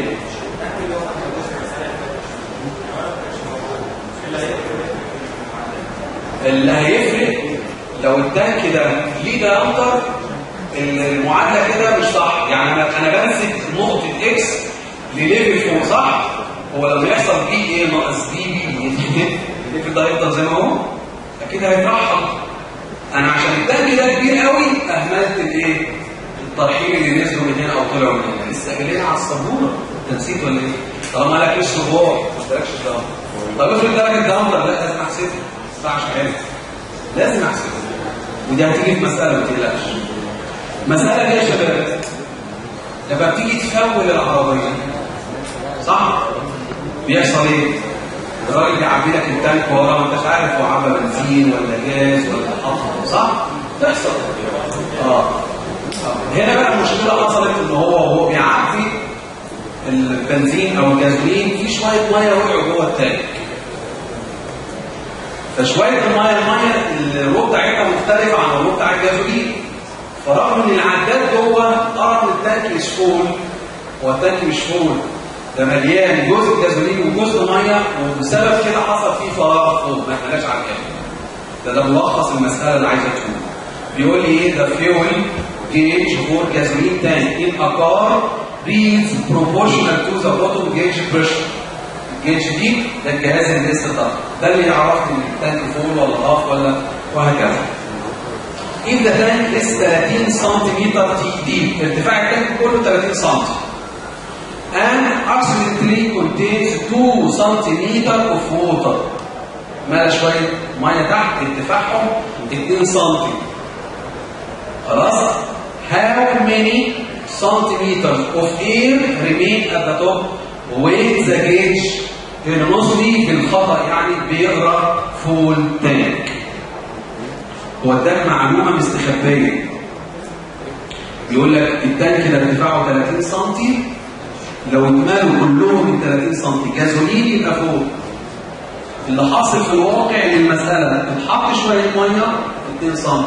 اللي هيفرق لو التانك ده ليه دايمتر المعادله كده مش صح يعني انا انا بمسك نقطه اكس لليفل فوق صح هو لما يحصل بي ايه ناقص بي بي الليفل ده يفضل زي ما هو اكيد هيترحل انا عشان التانك ده كبير قوي اهملت الايه الترحيل اللي نزلوا من هنا او طلعوا من هنا لسه قايلين على السبوره انت نسيت ولا ايه طالما لك لسه رباع ما اشتركش الدم طب افرض درجه الدم لا لازم احسبها ما ينفعش عارف لازم احسبها ودي هتيجي في مساله ما تقلقش مساله دي يا شباب لما بتيجي تفول العربيه صح بيحصل ايه الراجل يعبي لك التانك ورا ما انتش عارف هو عبى بنزين ولا جاز ولا حطه صح تحصل اه هنا بقى المشكله حصلت ان هو وهو بيعبي البنزين او الجازولين في شويه ميه وقعوا جوه التانك فشويه الميه الميه الرو بتاعتها مختلفه عن الرو بتاع الجازولين فرغم ان العداد جوه قرب ان التانك مش فول هو التانك مش فول ده مليان جزء جازولين وجزء ميه وبسبب كده حصل فيه فراغ فوق ما احناش عارفين ده ده ملخص المساله اللي عايزه تقول بيقول لي ايه ده فيول gauge for gasoline tank in a car reads proportional to the bottom gauge pressure. الجيج دي ده الجهاز اللي لسه طالع ده اللي يعرف ان التانك فول ولا هاف ولا وهكذا. If the tank is 30 سم deep ارتفاع التانك كله 30 سم and approximately contains 2 سم of water ملا شويه ميه تحت ارتفاعهم 2 سم خلاص how many centimeters of air remain at the top when the gauge المصري بالخطأ يعني بيقرا فول تانك هو اداك معلومه مستخبيه بيقول لك التانك ده ارتفاعه 30 سم لو اتمالوا كلهم من 30 سم جازولين يبقى فوق اللي حاصل في الواقع ان المساله بتحط شويه ميه 2 سم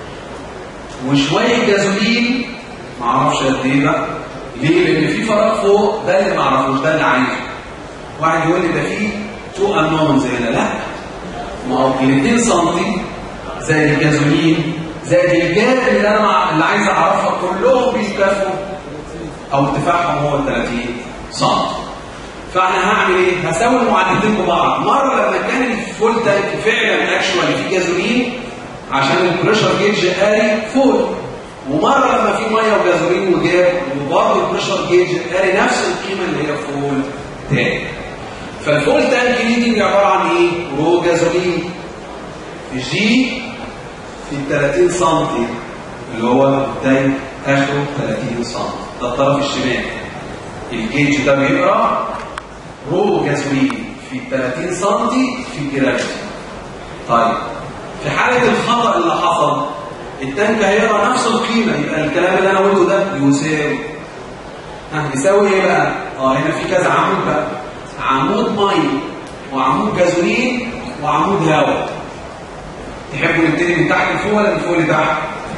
وشويه جازولين ما اعرفش قد ايه بقى ليه لان في فراغ فوق ده اللي ما اعرفوش ده اللي عايزه واحد يقول لي ده في تو انونز هنا لا ما هو ال 2 سم زي الجازولين زي الجاب اللي انا مع... اللي عايز اعرفها كلهم بيتكافئوا او ارتفاعهم هو 30 سم فانا هعمل ايه؟ هساوي المعادلتين ببعض مره لما كان الفول تانك فعلا اكشوال في جازولين عشان البريشر جيج قاري فول ومره لما في ميه وجازولين وجاب وبرضه البريشر جيج قاري نفس القيمه اللي هي فول تانك فالفول تانك دي دي عباره عن ايه؟ رو جازولين جي في 30 سم اللي هو التانك اخره 30 سم ده الطرف الشمالي الجيج ده بيقرا رو جازولين في 30 سم في جرافيتي طيب في حالة الخطأ اللي حصل التانك هيقرا نفس القيمة يبقى الكلام اللي انا قلته ده يساوي ها يساوي ايه بقى؟ اه هنا في كذا عمود بقى عمود ميه وعمود جازولين وعمود هواء تحبوا نبتدي من تحت لفوق ولا من فوق لتحت؟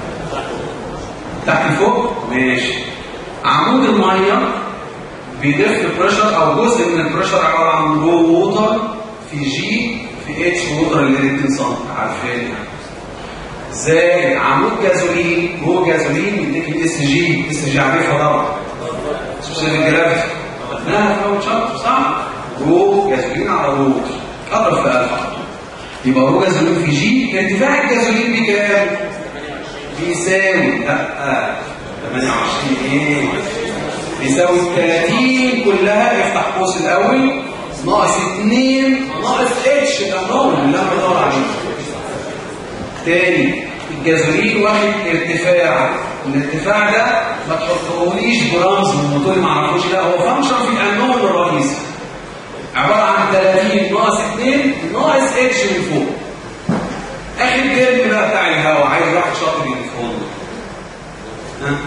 تحت لفوق؟ ماشي عمود الميه بيضيف بريشر او جزء من البريشر عباره عن رو ووتر في جي في اتش ووتر اللي هي 2 سم عارفين زائد عمود جازولين رو جازولين يديك الاس جي اس جي عارفها طبعا سبسيل الجرافيتي خدناها في اول شابتر صح؟ رو جازولين على رو ووتر اضرب في الفا يبقى رو جازولين في جي ارتفاع الجازولين بكام؟ بيساوي لا 28 ايه بيساوي 30 كلها افتح قوس الاول ناقص 2 ناقص اتش ده النور اللي انا بدور عليه تاني الجاذورين واخد ارتفاع الارتفاع ده ما تحطهوليش برمز من الموتور ما اعرفوش لا هو فانكشن في الانون الرئيسي عباره عن 30 ناقص 2 ناقص اتش من فوق اخر ترم بقى بتاع الهواء عايز واحد شاطر يفهم ها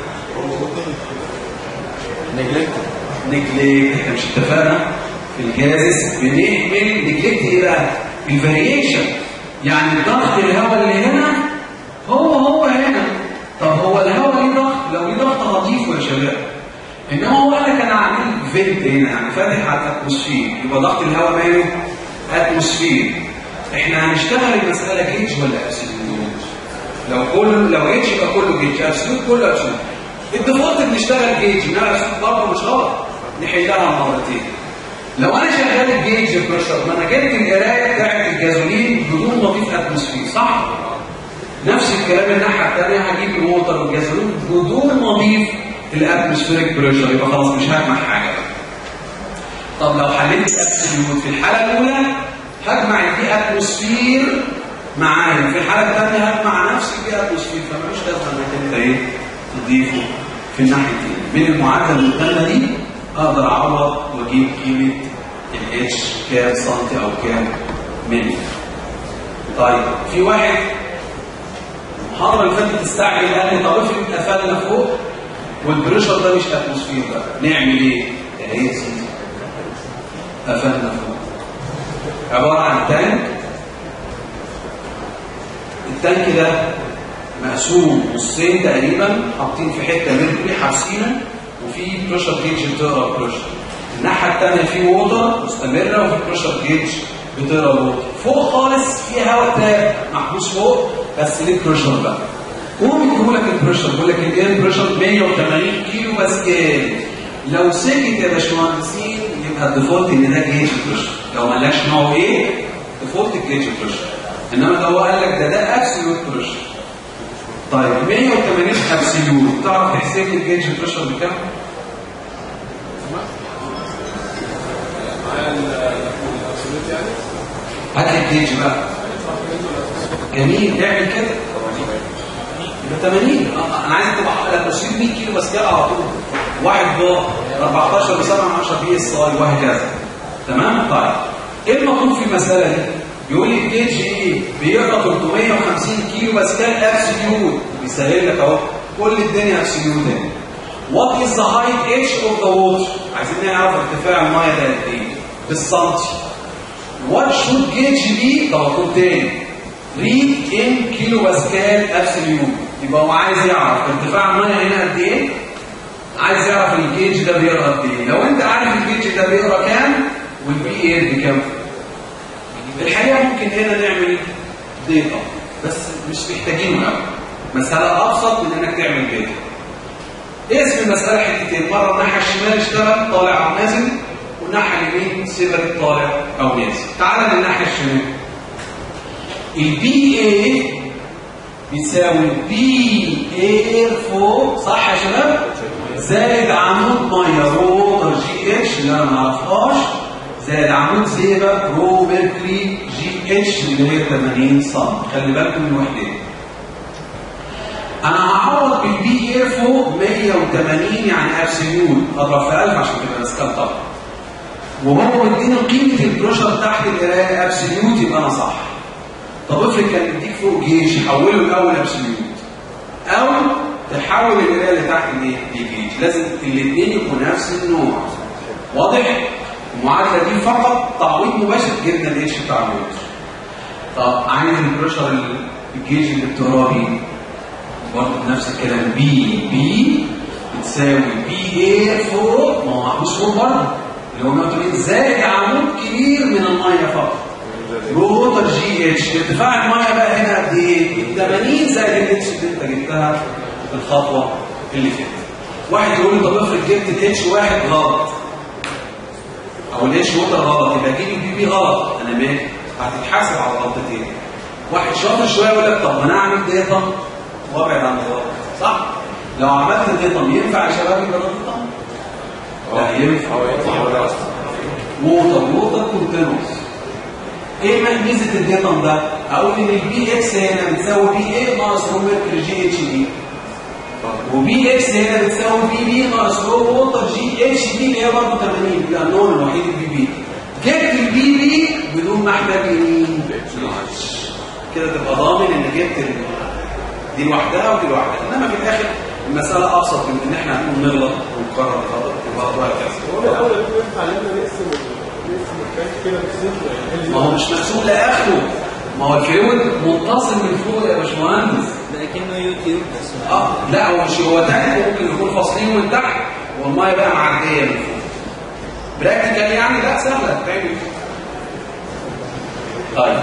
نجلكت نجلكت احنا مش اتفقنا في الجازس بنهمل نجلكت ايه بقى الفاريشن يعني ضغط الهواء اللي هنا هو هو هنا طب هو الهواء ليه ضغط لو ليه ضغط لطيف يا شباب انما هو قال لك انا عامل فينت هنا يعني فاتح على الاتموسفير يبقى ضغط الهواء ماله اتموسفير احنا هنشتغل المساله جيج ولا ابسوليوت لو كل لو اتش يبقى كله جيج ابسوليوت كله ابسوليوت الديفولت بنشتغل جيج انما ابسوليوت برضه مش غلط نحلها مرتين لو انا شغال الجيج بريشر ما انا جبت القرايه بتاعت الجازولين بدون نظيف اتموسفير صح؟ نفس الكلام الناحيه الثانيه هجيب الموتر والجازولين بدون نظيف الاتموسفيريك بريشر يبقى خلاص مش هجمع حاجه بقى. طب لو حليت الابسوليوت في الحاله الاولى هجمع البي اتموسفير معايا في الحاله الثانيه هجمع نفس البي اتموسفير فمالوش لازمه انك انت ايه تضيفه في الناحيتين من المعادله اللي قدامنا دي اقدر اعوض واجيب قيمه الاتش كام سنتي او كام ملي طيب في واحد المحاضره اللي فاتت استعجل قال لي طب افرض قفلنا فوق والبريشر ده مش اتموسفير بقى نعمل ايه؟ يا ريت قفلنا فوق عباره عن تانك التانك ده مقسوم نصين تقريبا حاطين في حته ميركوري حابسينه وفي بريشر جيج بتقرا بريشر الناحيه الثانيه في ووتر مستمره وفي بريشر جيج بتقرا ووتر فوق خالص في هواء تاب محبوس فوق بس ليه بريشر بقى هو بيقول لك البريشر بيقول لك الاير بريشر 180 كيلو باسكال لو سكت يا باشمهندسين يبقى الديفولت ان ده جيج بريشر لو ما قالكش نوعه ايه ديفولت جيج بريشر انما لو هو قال لك ده ده ابسولوت بريشر طيب 180 ابسولوت تعرف تحسب لي الجيج بريشر بكام؟ هات لي الجيج بقى جميل اعمل كده يبقى 80 آه، انا عايز تبقى على تشريد 100 كيلو باسكال على طول واحد بار 14 ل 7 من 10 بي اس اي وهكذا تمام طيب ايه المطلوب في المساله دي بيقول لي الجيج ايه بيقرا 350 كيلو باسكال ابسوليوت بيسهل لك اهو كل الدنيا ابسوليوت هنا وات از ذا هايت اتش اوف ذا ووتر عايزين نعرف ارتفاع الميه ده قد ايه بالسنتي وات شود جيج بي ده مطلوب تاني ريد ان كيلو باسكال ابسوليوت يبقى هو عايز يعرف ارتفاع الميه هنا قد ايه عايز يعرف الجيج ده بيقرا قد ايه لو انت عارف الجيج ده بيقرا كام والبي ايه بكام الحقيقه ممكن هنا نعمل ديتا بس مش محتاجينه قوي مساله ابسط من انك تعمل ديتا ايه اسم المساله حتتين مره الناحيه الشمال اشتغل طالع او نازل والناحيه اليمين سيبك طالع او نازل تعال للناحيه الشمال البي اي بيساوي بي اير فوق صح يا شباب زائد عمود ميه رو جي اتش اللي انا ما اعرفهاش زائد عمود زيبه رو ميركوري جي اتش اللي هي 80 سم خلي بالكم من وحدين انا هعوض بالبي اير فوق 180 يعني ابسوليوت اضرب في 1000 عشان تبقى مسكال طبعا وهو مديني قيمه البريشر تحت القرايه ابسوليوت يبقى انا صح طب افرض كان يديك فوق جيش حوله الاول ابسوليوت او تحول القرايه اللي تحت الايه لجيش لازم الاثنين يكونوا نفس النوع واضح المعادله دي فقط تعويض مباشر جبنا الاتش بتاع الوتر طب عايز البريشر الجيج اللي بتقراه بيه برضه بنفس الكلام بي بي بتساوي بي ايه فوق ما هو محبوس فوق برضه اللي هو نقطه زائد عمود كبير من الميه فقط روتر جي اتش ارتفاع الميه بقى هنا قد ايه؟ 80 زائد الاتش اللي انت جبتها في الخطوه اللي فاتت. واحد يقول لي طب افرض جبت الاتش واحد غلط او الاتش ووتر غلط يبقى جيب البي بي غلط انا مالي هتتحاسب على الغلطتين. واحد شاطر شويه يقول لك طب ما انا اعمل ديتا وابعد عن الغلط صح؟ لو عملت ديتا ينفع يا شباب يبقى ديتا لا ينفع اه ينفع هو ده اصلا ووتر ووتر كونتينوس ايه ما ميزه الديتم ده اقول ان البي اكس هنا بتساوي بي اي ناقص رو ميركوري جي اتش دي وبي اكس هنا بتساوي بي بي ناقص رو ووتر جي اتش دي اللي هي برضه 80 ده النوع الوحيد البي بي جبت البي بي بدون ما احتاج لمين كده تبقى ضامن ان جبت ال... دي لوحدها ودي لوحدها انما في الاخر المساله ابسط من ان احنا هنقوم نغلط ونكرر الخطا تبقى وهكذا هو من الاول يكون ينفع لنا نقسم نقسم الكانت كده بالصفر يعني ما هو مش مقسوم لاخره ما هو الفلويد متصل من فوق يا باشمهندس لكنه يوتيوب بس اه لا هو مش هو تاني ممكن يكون فاصلين من تحت والميه بقى معديه من فوق براكتيكال يعني لا سهله تعمل طيب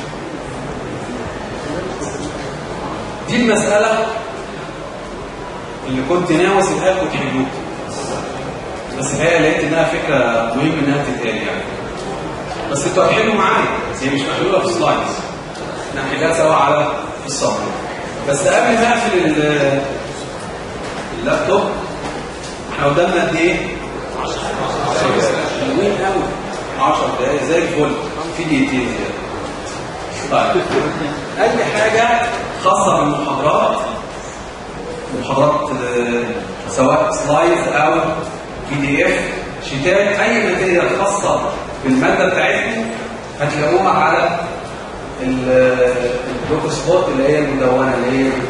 دي المساله اللي كنت ناوي اسيبها لكم تحلوها بس هي لقيت انها فكره مهم انها تتقال يعني بس انتوا هتحلوا معايا بس هي مش محلوله في السلايدز احنا هنحلها سوا على الصبر بس قبل ما اقفل ال- اللابتوب احنا قدامنا قد ايه؟ 10 حلوين قوي 10 دقايق زي الفل في دقيقتين زياده طيب اي حاجه خاصه بالمحاضرات محاضرات آه، سواء سلايدز او بي دي اف شيتات اي ماتيريال خاصه بالماده بتاعتكم هتلاقوها على ال- البلوك سبوت اللي هي المدونه اللي هي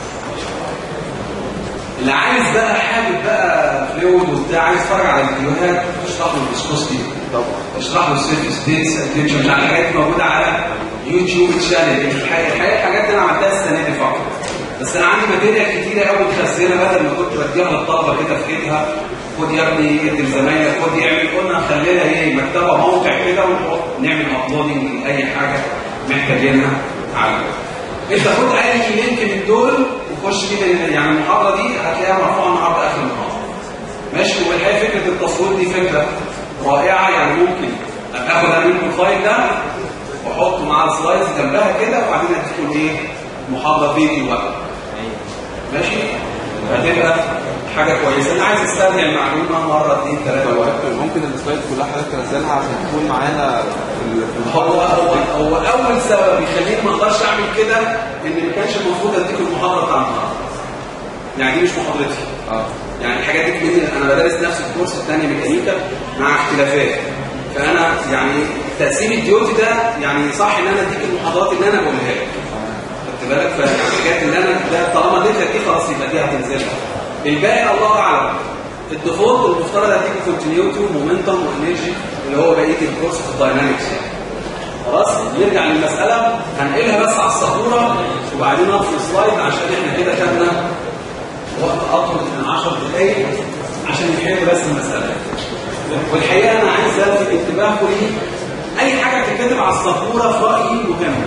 اللي عايز بقى حابب بقى فلويد وبتاع عايز يتفرج على الفيديوهات اشرح له الفيسكوستي طبعا اشرح له السيرفيس ستيتس اتنشن مش على الحاجات دي موجوده على يوتيوب تشانل الحقيقه الحقيقة الحاجات دي انا عملتها السنه دي فقط بس انا عندي ماتيريال كتيره قوي متخزنه بدل ما كنت بديها للطلبه كده في ايدها خد يا ابني ادي لزمايلك خد يعمل قلنا نخليها ايه مكتبه موقع كده ونحط نعمل ابلودنج لاي حاجه محتاجينها على انت خد اي لينك من دول وخش كده يعني المحاضره دي هتلاقيها مرفوعه النهارده اخر المحاضره ماشي والحقيقه فكره التصوير دي فكره رائعه يعني ممكن اخد انا منكم الفايل ده واحطه مع السلايدز جنبها كده وبعدين اديكم ايه محاضره فيديو بقى ماشي هتبقى حاجه كويسه انا عايز استرجع المعلومه مره اثنين ثلاثه هو وقت ممكن السلايد كلها حضرتك تنزلها عشان تكون معانا في ال- في هو المحاضرة هو هو اول سبب يخليني ما اقدرش اعمل كده ان ما كانش المفروض اديكم المحاضره بتاع النهارده يعني دي مش محاضرتي اه يعني الحاجات دي كمان انا بدرس نفس الكورس الثاني ميكانيكا مع اختلافات فانا يعني تقسيم الديوتي ده يعني صح ان انا اديك المحاضرات اللي انا بقولها لك خدت بالك فيعني الحاجات اللي انا ده طالما اديتها دي خلاص يبقى دي هتنزلها الباقي الله اعلم الديفولت المفترض اديك كونتينيوتي ومومنتم وانرجي اللي هو بقيه الكورس في الداينامكس يعني خلاص نرجع للمساله هنقلها بس على السبوره وبعدين اطفي السلايد عشان احنا كده خدنا وقت اطول من 10 دقائق عشان نحل بس المساله والحقيقه انا عايز الفت انتباهكم ليه اي حاجه بتتكتب على السبوره في رايي مهمه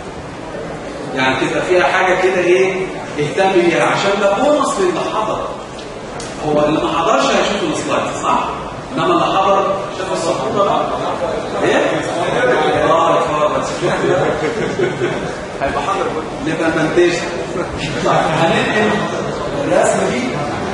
يعني تبقى فيها حاجه كده ايه اهتم بيها عشان ده بونص للي حضر هو اللي ما حضرش هيشوف السلايد صح انما اللي حضر شاف السبوره بقى ايه اه اتفرج هيبقى حاضر برضه. نبقى منتج طيب هننقل الرسمه دي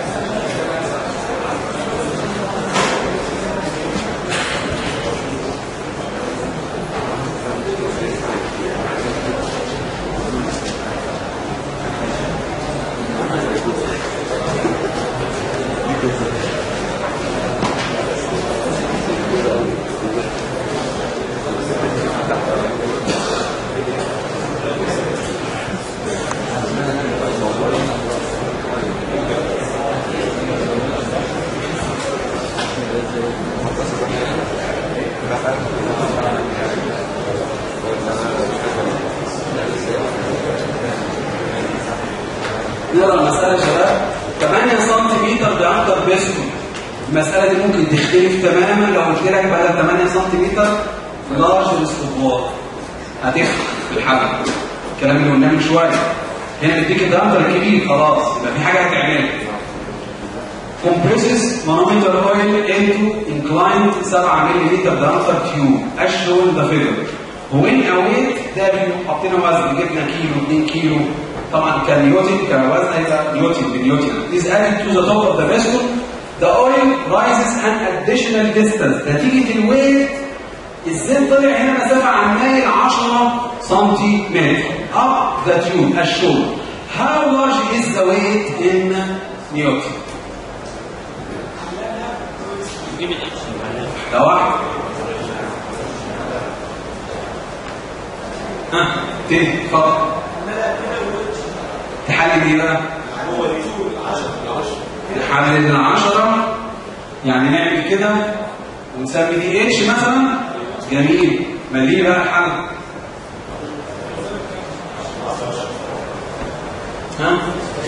نقرا المسألة يا شباب 8 سم بأنتر بيستو المسألة دي ممكن تختلف تماما لو قلت لك بدل 8 سم لارج الاستطوار هتفرق في الحل الكلام اللي قلناه من شوية هنا بيديك الدامتر الكبير خلاص يبقى في حاجة هتعملها compresses manometer oil into inclined 7 ملم diameter tube as shown in the figure. when a weight W حطينا وزن جبنا كيلو 2 كيلو طبعا كنيوتن كوزن هيبقى نيوتن بنيوتن is added to the top of the vessel The oil rises an additional distance نتيجة الويت الزيت طلع هنا مسافة عن مايل 10 سنتيمتر up the tube as shown How large is the weight in Newton? جيب الاتش ده واحد ها تاني اتفضل تحلل ايه بقى؟ نحلل من عشرة يعني نعمل كده ونسمي دي اتش مثلا جميل مليه بقى الحل ها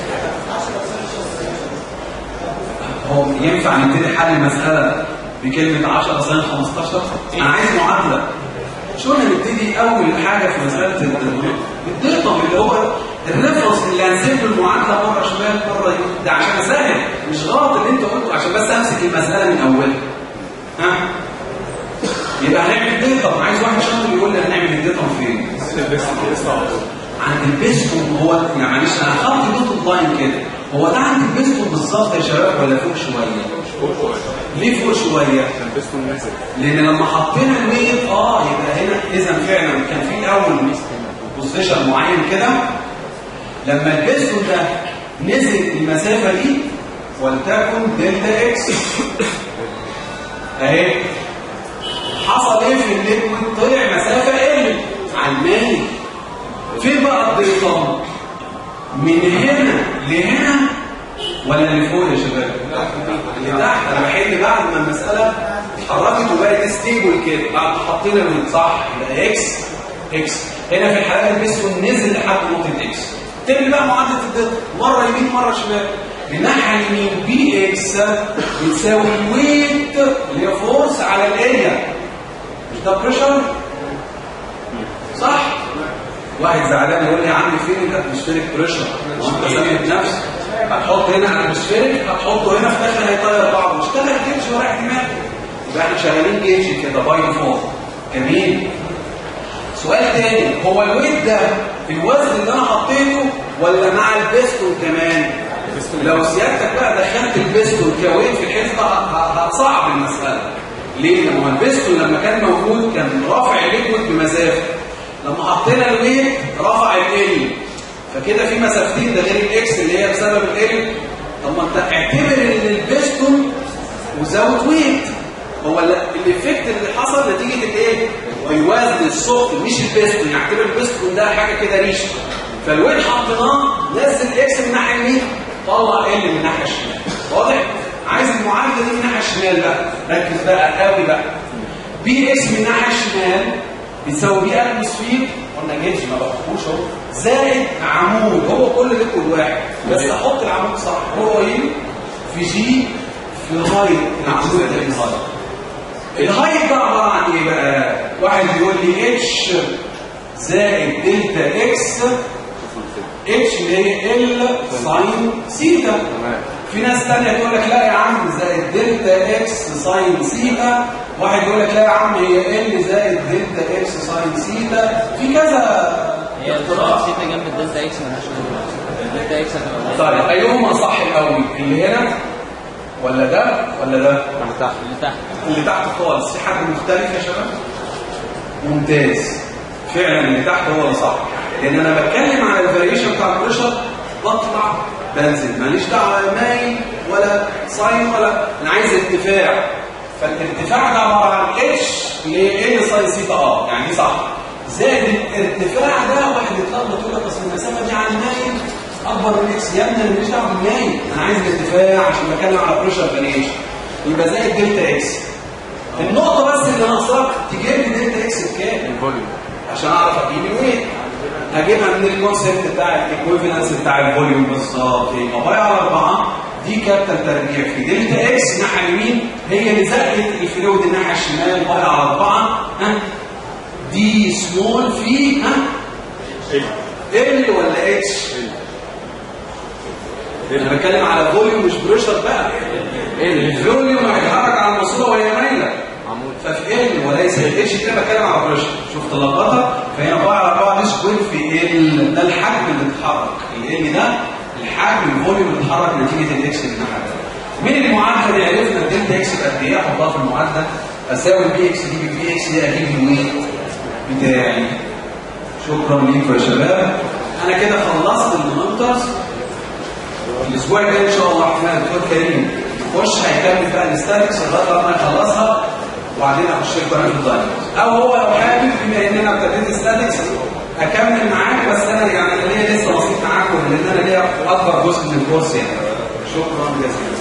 هو ينفع نبتدي حل المسألة بكلمة 10 سنة 15 أنا عايز معادلة شو قلنا نبتدي أول حاجة في مسألة الديتم اللي هو الريفرنس اللي هنسيب له المعادلة مرة شمال مرة يمين ده عشان أسهل مش غلط اللي أنت قلته عشان بس أمسك المسألة من أولها ها يبقى هنعمل ديتم عايز واحد شاطر يقول لي هنعمل الديتم فين؟ عند البيستون هو يعني معلش انا خدت دوت لاين كده هو ده عند البيستون بالظبط يا شباب ولا فوق شويه؟ ليه فوق شويه؟ البستون نزل لان لما حطينا الويت اه يبقى هنا اذا فعلا كان في الاول بوزيشن معين كده لما البيستون ده نزل المسافه دي ولتكن دلتا اكس اهي حصل ايه في الليكويد طلع مسافه ال على الماء فين بقى الضيطان من هنا لهنا ولا اللي فوق يا شباب اللي تحت انا بحل بعد ما المساله اتحركت وبقت ستيبل كده بعد ما حطينا من صح يبقى اكس اكس هنا في الحالات البيسون نزل لحد نقطه اكس تبني بقى معادله الضغط مره يمين مره شمال من الناحيه اليمين بي اكس بتساوي الويت اللي هي فورس على الاريا مش ده بريشر صح واحد زعلان يقول لي يا عم فين الاتموسفيريك بريشر وانت ثابت نفسك هتحط هنا اتموسفيريك هتحطه هنا في الاخر هيطير بعض اشتغل جيج ورايح دماغك يبقى احنا شغالين جيج كده باي ديفولت جميل سؤال تاني هو الويت ده الوزن اللي انا حطيته ولا مع البيستون كمان لو سيادتك بقى دخلت البيستون كويت في الحته هتصعب المساله ليه؟ لما هو البيستون لما كان موجود كان رافع الليكويد بمسافه لما حطينا الويت رفع الالي فكده في مسافتين ده غير الاكس اللي هي بسبب الالي طب ما انت اعتبر ان البيستون وزود ويت هو الايفكت اللي حصل نتيجه الايه الوزن السخن مش البيستون نعتبر البيستون ده حاجه كده ريشه فالويت حطيناه نزل اكس من الناحيه اليمين طلع ال من الناحيه الشمال واضح عايز المعادله دي من الناحيه الشمال بقى ركز بقى قوي بقى بي اكس من الناحيه الشمال بتساوي بي اتموسفير قلنا جيج ما بحطوش اهو زائد عمود هو كل ليكويد واحد بس احط العمود صح هو ايه في جي في هايت العمود ده الهايت الهايت ده عباره عن ايه بقى واحد بيقول لي اتش زائد دلتا اكس اتش اللي هي ال ساين سيتا في ناس تانية تقول لك لا يا عم زائد دلتا اكس ساين سيتا واحد يقول لك لا يا عم هي ال زائد دلتا اكس ساين سيتا في كذا هي الدلتا سيتا جنب الدلتا اكس مالهاش علاقة. الدلتا اكس هتبقى طيب ايهما صح الاول اللي هنا ولا ده ولا ده اللي تحت اللي تحت اللي تحت خالص في حد مختلف يا شباب ممتاز فعلا اللي تحت هو اللي صح لان انا بتكلم على الفاريشن بتاع البريشر بطلع بنزل ماليش دعوه لا مايل ولا ساين ولا انا عايز ارتفاع فالارتفاع ده عباره عن اتش اللي هي ال ساين سيتا اه يعني دي صح زائد الارتفاع ده واحد يتلخبط يقول لك اصل المسافه دي عن مايل اكبر من اكس يا ابني انا ماليش دعوه بالمايل انا عايز الارتفاع عشان بتكلم على بريشر فاريشن يبقى زائد دلتا اكس النقطه بس اللي ناقصاك تجيب لي دلتا اكس بكام الفوليوم عشان اعرف اجيب الويت هجيبها من الكونسيبت بتاع الايكويفالنس بتاع الفوليوم بالظبط يبقى باي على 4 دي كابتن تربيع في دلتا اكس الناحيه اليمين هي اللي زقت الفلويد الناحيه الشمال باي على 4 ها دي سمول في ها ال ولا اتش انا بتكلم على فوليوم مش بريشر بقى الفوليوم هيتحرك على الماسوره وهي مايله عمود ففي ال وليس الاتش كده بتكلم على بريشر شفت لقطه فهنا بقى على بعض سكوير في ال ده الحجم اللي اتحرك ال ده الحجم الفوليوم اللي اتحرك نتيجه الاكس اللي الناحيه من المعادله دي عرفنا الدلتا اكس بقد ايه احطها في المعادله اساوي البي اكس دي بالبي اكس دي اجيب الويت بتاعي شكرا ليكم يا شباب انا كده خلصت المونترز الاسبوع الجاي ان شاء الله احنا الدكتور كريم يخش هيكمل بقى الاستاتكس لغايه لما يخلصها وبعدين اخش لكم انا في الداينامكس او هو لو حابب بما ان انا ابتديت استاتكس اكمل معاك بس انا يعني ليا لسه بسيط معاكم لان انا ليا اكبر جزء من الكورس يعني شكرا جزيلا